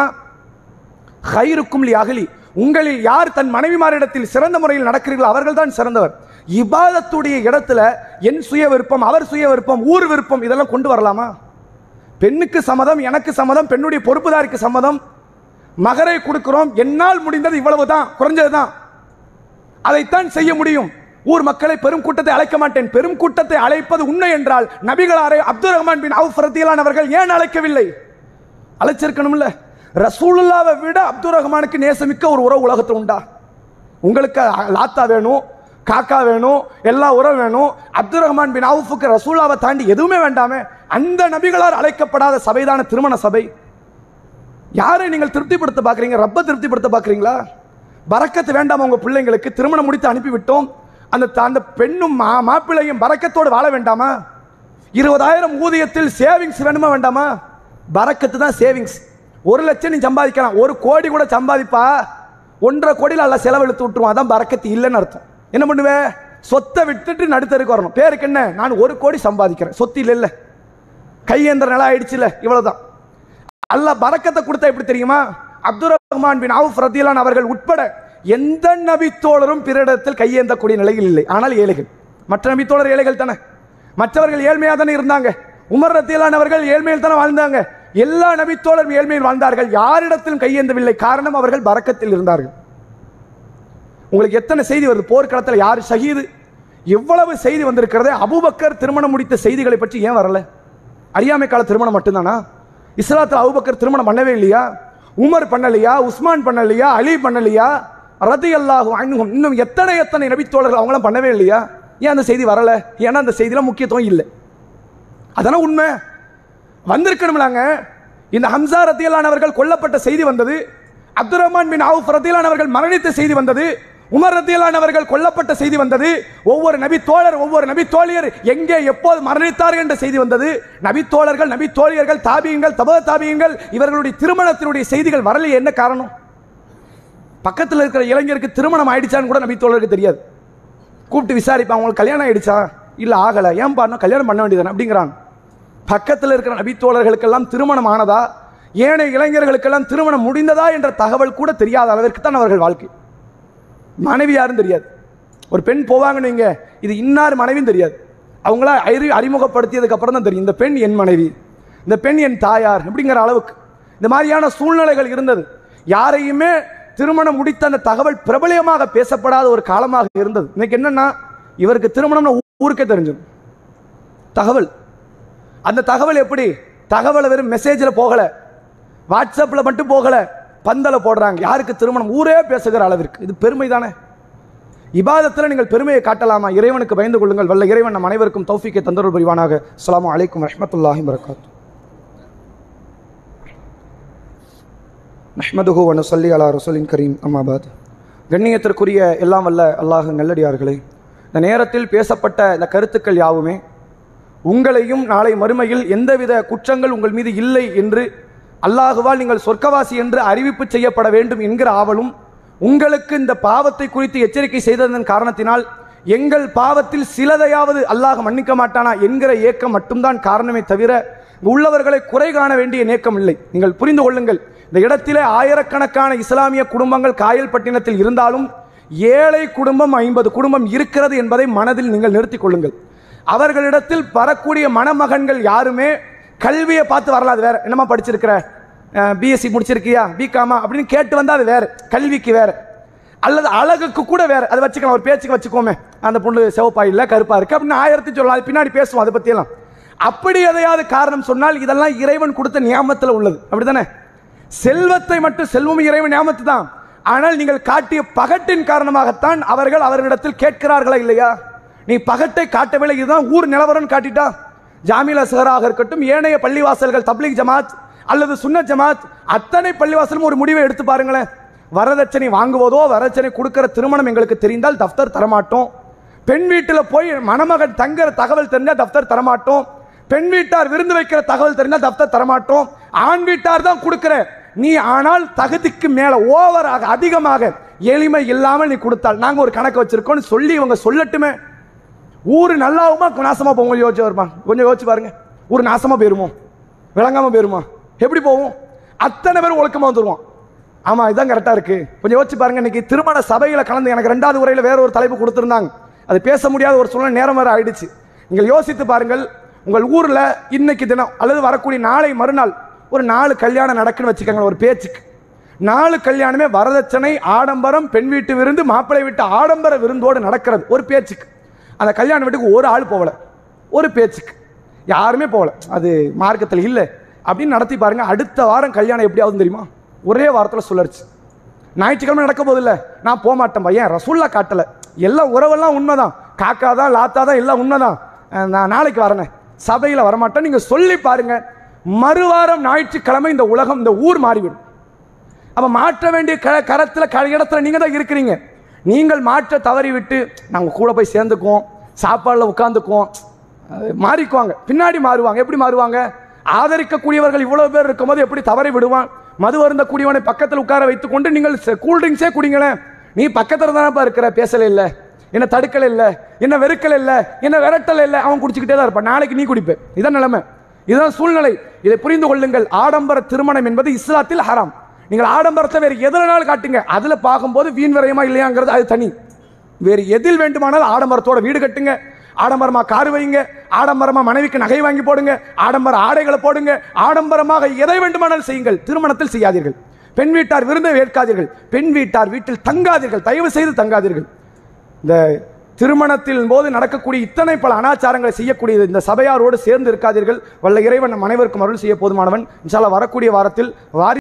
ஹைருக்கும் லி அகலி உங்களில் யார் தன் மனைவிமாரிடத்தில் சிறந்த முறையில் நடக்கிறீர்களோ அவர்கள் தான் சிறந்தவர் இபாதத்துடைய இடத்துல என் சுய விருப்பம் அவர் சுய விருப்பம் ஊர் விருப்பம் இதெல்லாம் கொண்டு வரலாமா பெண்ணுக்கு சம்மதம் எனக்கு சம்மதம் பெண்ணுடைய பொறுப்புதாரிக்கு சம்மதம் மகரை கொடுக்கிறோம் என்னால் முடிந்தது இவ்வளவுதான் குறைஞ்சதுதான் அதைத்தான் செய்ய முடியும் ஊர் மக்களை பெரும் கூட்டத்தை அழைக்க மாட்டேன் பெரும் கூட்டத்தை அழைப்பது உண்மை என்றால் நபிகளாரை அப்துல் ரஹ்மான் பின் அவுஃப் ரத்தியலான் அவர்கள் ஏன் அழைக்கவில்லை அழைச்சிருக்கணும்ல ரசூலுல்லாவை விட அப்துல் ரஹ்மானுக்கு நேசமிக்க ஒரு உறவு உலகத்தில் உண்டா உங்களுக்கு லாத்தா வேணும் காக்கா வேணும் எல்லா உறவு வேணும் அப்துல் ரஹ்மான் பின் அவுஃபுக்கு ரசூலாவை தாண்டி எதுவுமே வேண்டாமே அந்த நபிகளார் அழைக்கப்படாத சபைதான திருமண சபை யாரை நீங்கள் திருப்திப்படுத்த பார்க்குறீங்க ரப்ப திருப்திப்படுத்த பார்க்குறீங்களா பறக்கத்து வேண்டாம் உங்க பிள்ளைங்களுக்கு திருமணம் முடித்து அனுப்பிவிட்டோம் அந்த அந்த பெண்ணும் மா மாப்பிள்ளையும் பறக்கத்தோடு வாழ வேண்டாமா இருபதாயிரம் ஊதியத்தில் சேவிங்ஸ் வேணுமா வேண்டாமா பறக்கத்து தான் சேவிங்ஸ் ஒரு லட்சம் நீ சம்பாதிக்கலாம் ஒரு கோடி கூட சம்பாதிப்பா ஒன்றரை கோடியில் அல்ல செலவெழுத்து விட்டுருவான் அதான் பறக்கத்து இல்லைன்னு அர்த்தம் என்ன பண்ணுவே சொத்தை விட்டுட்டு நடுத்தருக்கு வரணும் பேருக்கு என்ன நான் ஒரு கோடி சம்பாதிக்கிறேன் சொத்து இல்லை இல்லை கையேந்திர நிலம் ஆயிடுச்சுல இவ்வளவுதான் அல்லாஹ் பறக்கத்தை கொடுத்தா எப்படி தெரியுமா அப்துல் ரஹ்மான் பின் அவுஃப் ரத்தியலான் அவர்கள் உட்பட எந்த நபித்தோழரும் பிறரிடத்தில் கையேந்தக்கூடிய நிலையில் இல்லை ஆனால் ஏழைகள் மற்ற நபித்தோழர் ஏழைகள் தானே மற்றவர்கள் ஏழ்மையாக தானே இருந்தாங்க உமர் ரத்தியலான் அவர்கள் ஏழ்மையில் தானே வாழ்ந்தாங்க எல்லா நபித்தோழரும் ஏழ்மையில் வாழ்ந்தார்கள் யாரிடத்திலும் கையேந்தவில்லை காரணம் அவர்கள் பறக்கத்தில் இருந்தார்கள் உங்களுக்கு எத்தனை செய்தி வருது போர்க்களத்தில் யார் ஷஹீது எவ்வளவு செய்தி வந்திருக்கிறது அபூபக்கர் திருமணம் முடித்த செய்திகளை பற்றி ஏன் வரல அறியாமை கால திருமணம் மட்டும்தானா இஸ்லாத்தில் அபூபக்கர் திருமணம் பண்ணவே இல்லையா உமர் பண்ணலையா உஸ்மான் பண்ணலையா அலி பண்ணலையா ரதி அல்லாஹு அன்ஹும் இன்னும் எத்தனை எத்தனை நபித்தோழர்கள் அவங்களாம் பண்ணவே இல்லையா ஏன் அந்த செய்தி வரல ஏன்னா அந்த செய்தியில முக்கியத்துவம் இல்லை அதெல்லாம் உண்மை வந்திருக்கணும்லாங்க இந்த ஹம்சா ரத்தியலானவர்கள் கொல்லப்பட்ட செய்தி வந்தது அப்துல் ரஹ்மான் பின் அவுஃப் ரத்தியலானவர்கள் மரணித்த செய்தி வந்தது உமர் ரத்தியலானவர்கள் கொல்லப்பட்ட செய்தி வந்தது ஒவ்வொரு நபி தோழர் ஒவ்வொரு நபி தோழியர் எங்கே எப்போது மரணித்தார்கள் என்ற செய்தி வந்தது நபி தோழர்கள் நபி தோழியர்கள் தாபியங்கள் தப தாபியங்கள் இவர்களுடைய திருமணத்தினுடைய செய்திகள் வரலையே என்ன காரணம் பக்கத்தில் இருக்கிற இளைஞருக்கு திருமணம் ஆயிடுச்சான்னு கூட நபி தோழருக்கு தெரியாது கூப்பிட்டு விசாரிப்பாங்க உங்களுக்கு கல்யாணம் ஆயிடுச்சா இல்ல ஆகல ஏன் பாருங்க கல்யாணம் பண்ண வேண்டியதானே அப்படிங்கிறாங்க பக்கத்தில் இருக்கிற நபித்தோழர்களுக்கெல்லாம் திருமணம் ஆனதா ஏனைய இளைஞர்களுக்கெல்லாம் திருமணம் முடிந்ததா என்ற தகவல் கூட தெரியாத அளவிற்கு தான் அவர்கள் வாழ்க்கை மனைவி யாரும் தெரியாது ஒரு பெண் போவாங்க நீங்க இது இன்னார் மனைவியும் தெரியாது அவங்கள அறி அறிமுகப்படுத்தியதுக்கு அப்புறம் தான் தெரியும் இந்த பெண் என் மனைவி இந்த பெண் என் தாயார் அப்படிங்கிற அளவுக்கு இந்த மாதிரியான சூழ்நிலைகள் இருந்தது யாரையுமே திருமணம் முடித்த அந்த தகவல் பிரபலியமாக பேசப்படாத ஒரு காலமாக இருந்தது இன்னைக்கு என்னன்னா இவருக்கு திருமணம்னு ஊருக்கே தெரிஞ்சிடும் தகவல் அந்த தகவல் எப்படி தகவலை வெறும் மெசேஜில் போகல வாட்ஸ்அப்பில் மட்டும் போகல பந்தல போடுறாங்க யாருக்கு திருமணம் ஊரே பேசுகிற அளவிற்கு இது பெருமை தானே இபாதத்தில் நீங்கள் பெருமையை காட்டலாமா இறைவனுக்கு பயந்து கொள்ளுங்கள் வல்ல இறைவன் நம் அனைவருக்கும் தௌஃபிக்கை தந்தருள் புரிவானாக அஸ்ஸலாமு அலைக்கும் ரஹ்மத்துல்லாஹி வரகாத்து நஹ்மதுஹு வ நுஸல்லி அலா ரசூலின் கரீம் அம்மாபாத் கண்ணியத்திற்குரிய எல்லாம் வல்ல அல்லாஹ் நல்லடியார்களே இந்த நேரத்தில் பேசப்பட்ட இந்த கருத்துக்கள் யாவுமே உங்களையும் நாளை மறுமையில் எந்தவித குற்றங்கள் உங்கள் மீது இல்லை என்று அல்லாஹுவால் நீங்கள் சொர்க்கவாசி என்று அறிவிப்பு செய்யப்பட வேண்டும் என்கிற ஆவலும் உங்களுக்கு இந்த பாவத்தை குறித்து எச்சரிக்கை செய்ததன் காரணத்தினால் எங்கள் பாவத்தில் சிலதையாவது அல்லாஹ் மன்னிக்க மாட்டானா என்கிற ஏக்கம் மட்டும்தான் காரணமே தவிர இங்கு உள்ளவர்களை குறை காண வேண்டிய நேக்கம் இல்லை நீங்கள் புரிந்து கொள்ளுங்கள் இந்த இடத்திலே ஆயிரக்கணக்கான இஸ்லாமிய குடும்பங்கள் காயல்பட்டினத்தில் இருந்தாலும் ஏழை குடும்பம் ஐம்பது குடும்பம் இருக்கிறது என்பதை மனதில் நீங்கள் நிறுத்திக் கொள்ளுங்கள் அவர்களிடத்தில் வரக்கூடிய மணமகன்கள் யாருமே கல்வியை பார்த்து வரலாம் அது வேற என்னமா படிச்சிருக்கிற பிஎஸ்சி முடிச்சிருக்கியா பிகாமா அப்படின்னு கேட்டு வந்தா அது வேற கல்விக்கு வேற அல்லது அழகுக்கு கூட வேற அதை வச்சுக்கலாம் ஒரு பேச்சுக்கு வச்சுக்கோமே அந்த பொண்ணு சிவப்பா இல்ல கருப்பா இருக்கு அப்படின்னு ஆயிரத்தி சொல்லலாம் அது பின்னாடி பேசுவோம் அதை பத்தி எல்லாம் அப்படி எதையாவது காரணம் சொன்னால் இதெல்லாம் இறைவன் கொடுத்த நியாமத்துல உள்ளது அப்படிதானே செல்வத்தை மட்டும் செல்வம் இறைவன் நியாமத்து தான் ஆனால் நீங்கள் காட்டிய பகட்டின் காரணமாகத்தான் அவர்கள் அவர்களிடத்தில் கேட்கிறார்களா இல்லையா நீ பகட்டை காட்டவில்லை இதுதான் ஊர் நிலவரம் காட்டிட்டா ஜாமில் அசகராக இருக்கட்டும் ஏனைய பள்ளிவாசல்கள் தப்லீக் ஜமாத் அல்லது சுன்னத் ஜமாத் அத்தனை பள்ளிவாசலும் ஒரு முடிவை எடுத்து பாருங்களேன் வரதட்சணை வாங்குவதோ வரதட்சணை கொடுக்கிற திருமணம் எங்களுக்கு தெரிந்தால் தஃப்தர் தரமாட்டோம் பெண் வீட்டில் போய் மணமகன் தங்குற தகவல் தெரிஞ்சால் தஃப்தர் தரமாட்டோம் பெண் வீட்டார் விருந்து வைக்கிற தகவல் தெரிஞ்சால் தஃப்தர் தரமாட்டோம் ஆண் வீட்டார் தான் கொடுக்கிற நீ ஆனால் தகுதிக்கு மேல ஓவராக அதிகமாக எளிமை இல்லாமல் நீ கொடுத்தால் நாங்க ஒரு கணக்கு வச்சிருக்கோம் சொல்லி இவங்க சொல்லட்டுமே ஊர் நல்லாவுமா நாசமா போகும் கொஞ்சம் யோசிச்சு வருமா கொஞ்சம் யோசிச்சு பாருங்க ஊர் நாசமா போயிருமோ விளங்காம போயிருமா எப்படி போவோம் அத்தனை பேர் ஒழுக்கமா வந்துருவோம் ஆமா இதான் கரெக்டா இருக்கு கொஞ்சம் யோசிச்சு பாருங்க இன்னைக்கு திருமண சபையில கலந்து எனக்கு ரெண்டாவது உரையில வேற ஒரு தலைப்பு கொடுத்திருந்தாங்க அது பேச முடியாத ஒரு சூழ்நிலை நேரம் வேற ஆயிடுச்சு நீங்கள் யோசித்து பாருங்கள் உங்கள் ஊர்ல இன்னைக்கு தினம் அல்லது வரக்கூடிய நாளை மறுநாள் ஒரு நாலு கல்யாணம் நடக்குன்னு வச்சுக்கோங்களேன் ஒரு பேச்சுக்கு நாலு கல்யாணமே வரதட்சணை ஆடம்பரம் பெண் வீட்டு விருந்து மாப்பிள்ளை வீட்டு ஆடம்பர விருந்தோடு நடக்கிறது ஒரு பேச்சுக்கு அந்த கல்யாண வீட்டுக்கு ஒரு ஆள் போகல ஒரு பேச்சுக்கு யாருமே போகல அது மார்க்கத்தில் இல்லை அப்படின்னு நடத்தி பாருங்க அடுத்த வாரம் கல்யாணம் எப்படி ஆகுதுன்னு தெரியுமா ஒரே வாரத்தில் சுழற்சி ஞாயிற்றுக்கிழமை நடக்க போதில்ல நான் போக மாட்டேன் பையன் ரசூல்லா காட்டல எல்லாம் உறவெல்லாம் உண்மைதான் காக்கா தான் லாத்தா தான் எல்லாம் உண்மைதான் அஹ் நான் நாளைக்கு வரேன் சபையில் வரமாட்டேன் நீங்க சொல்லி பாருங்க மறுவாரம் ஞாயிற்றுக்கிழமை இந்த உலகம் இந்த ஊர் மாறிவிடும் அப்ப மாற்ற வேண்டிய க கரத்துல க இடத்துல நீங்க தான் இருக்கிறீங்க நீங்கள் மாற்ற தவறி விட்டு நாங்க கூட போய் சேர்ந்துக்குவோம் சாப்பாடுல உட்காந்துக்குவோம் அது மாறிக்குவாங்க பின்னாடி மாறுவாங்க எப்படி மாறுவாங்க ஆதரிக்கக்கூடியவர்கள் இவ்வளவு பேர் இருக்கும்போது எப்படி தவறி விடுவான் மது அருந்தக்கூடியவனை பக்கத்தில் உட்கார வைத்துக்கொண்டு நீங்கள் கூல் ட்ரிங்க்ஸே குடிங்களேன் நீ பக்கத்துல தானப்பா இருக்கிற பேசல இல்ல என்ன தடுக்கல இல்ல என்ன வெறுக்கல இல்ல என்ன விரட்டல இல்ல அவன் குடிச்சுக்கிட்டே தான் இருப்பான் நாளைக்கு நீ குடிப்ப இதான் நிலைமை இதுதான் சூழ்நிலை இதை புரிந்து கொள்ளுங்கள் ஆடம்பர திருமணம் என்பது இஸ்லாத்தில் ஹராம் நீங்கள் ஆடம்பரத்தை வேறு எதுலனாலும் காட்டுங்க அதுல பார்க்கும்போது வீண் விரயமா இல்லையாங்கிறது அது தனி வேறு எதில் வேண்டுமானாலும் ஆடம்பரத்தோட வீடு கட்டுங்க ஆடம்பரமா கார் வைங்க ஆடம்பரமா மனைவிக்கு நகை வாங்கி போடுங்க ஆடம்பர ஆடைகளை போடுங்க ஆடம்பரமாக எதை வேண்டுமானாலும் செய்யுங்கள் திருமணத்தில் செய்யாதீர்கள் பெண் வீட்டார் விருந்தை ஏற்காதீர்கள் பெண் வீட்டார் வீட்டில் தங்காதீர்கள் தயவு செய்து தங்காதீர்கள் இந்த திருமணத்தின் போது நடக்கக்கூடிய இத்தனை பல அனாச்சாரங்களை செய்யக்கூடிய இந்த சபையாரோடு சேர்ந்து இருக்காதீர்கள் வல்ல இறைவன் நம் அனைவருக்கும் அருள் செய்ய போதுமானவன் இன்ஷால்லா வரக்கூடிய வாரத்தில் வாரி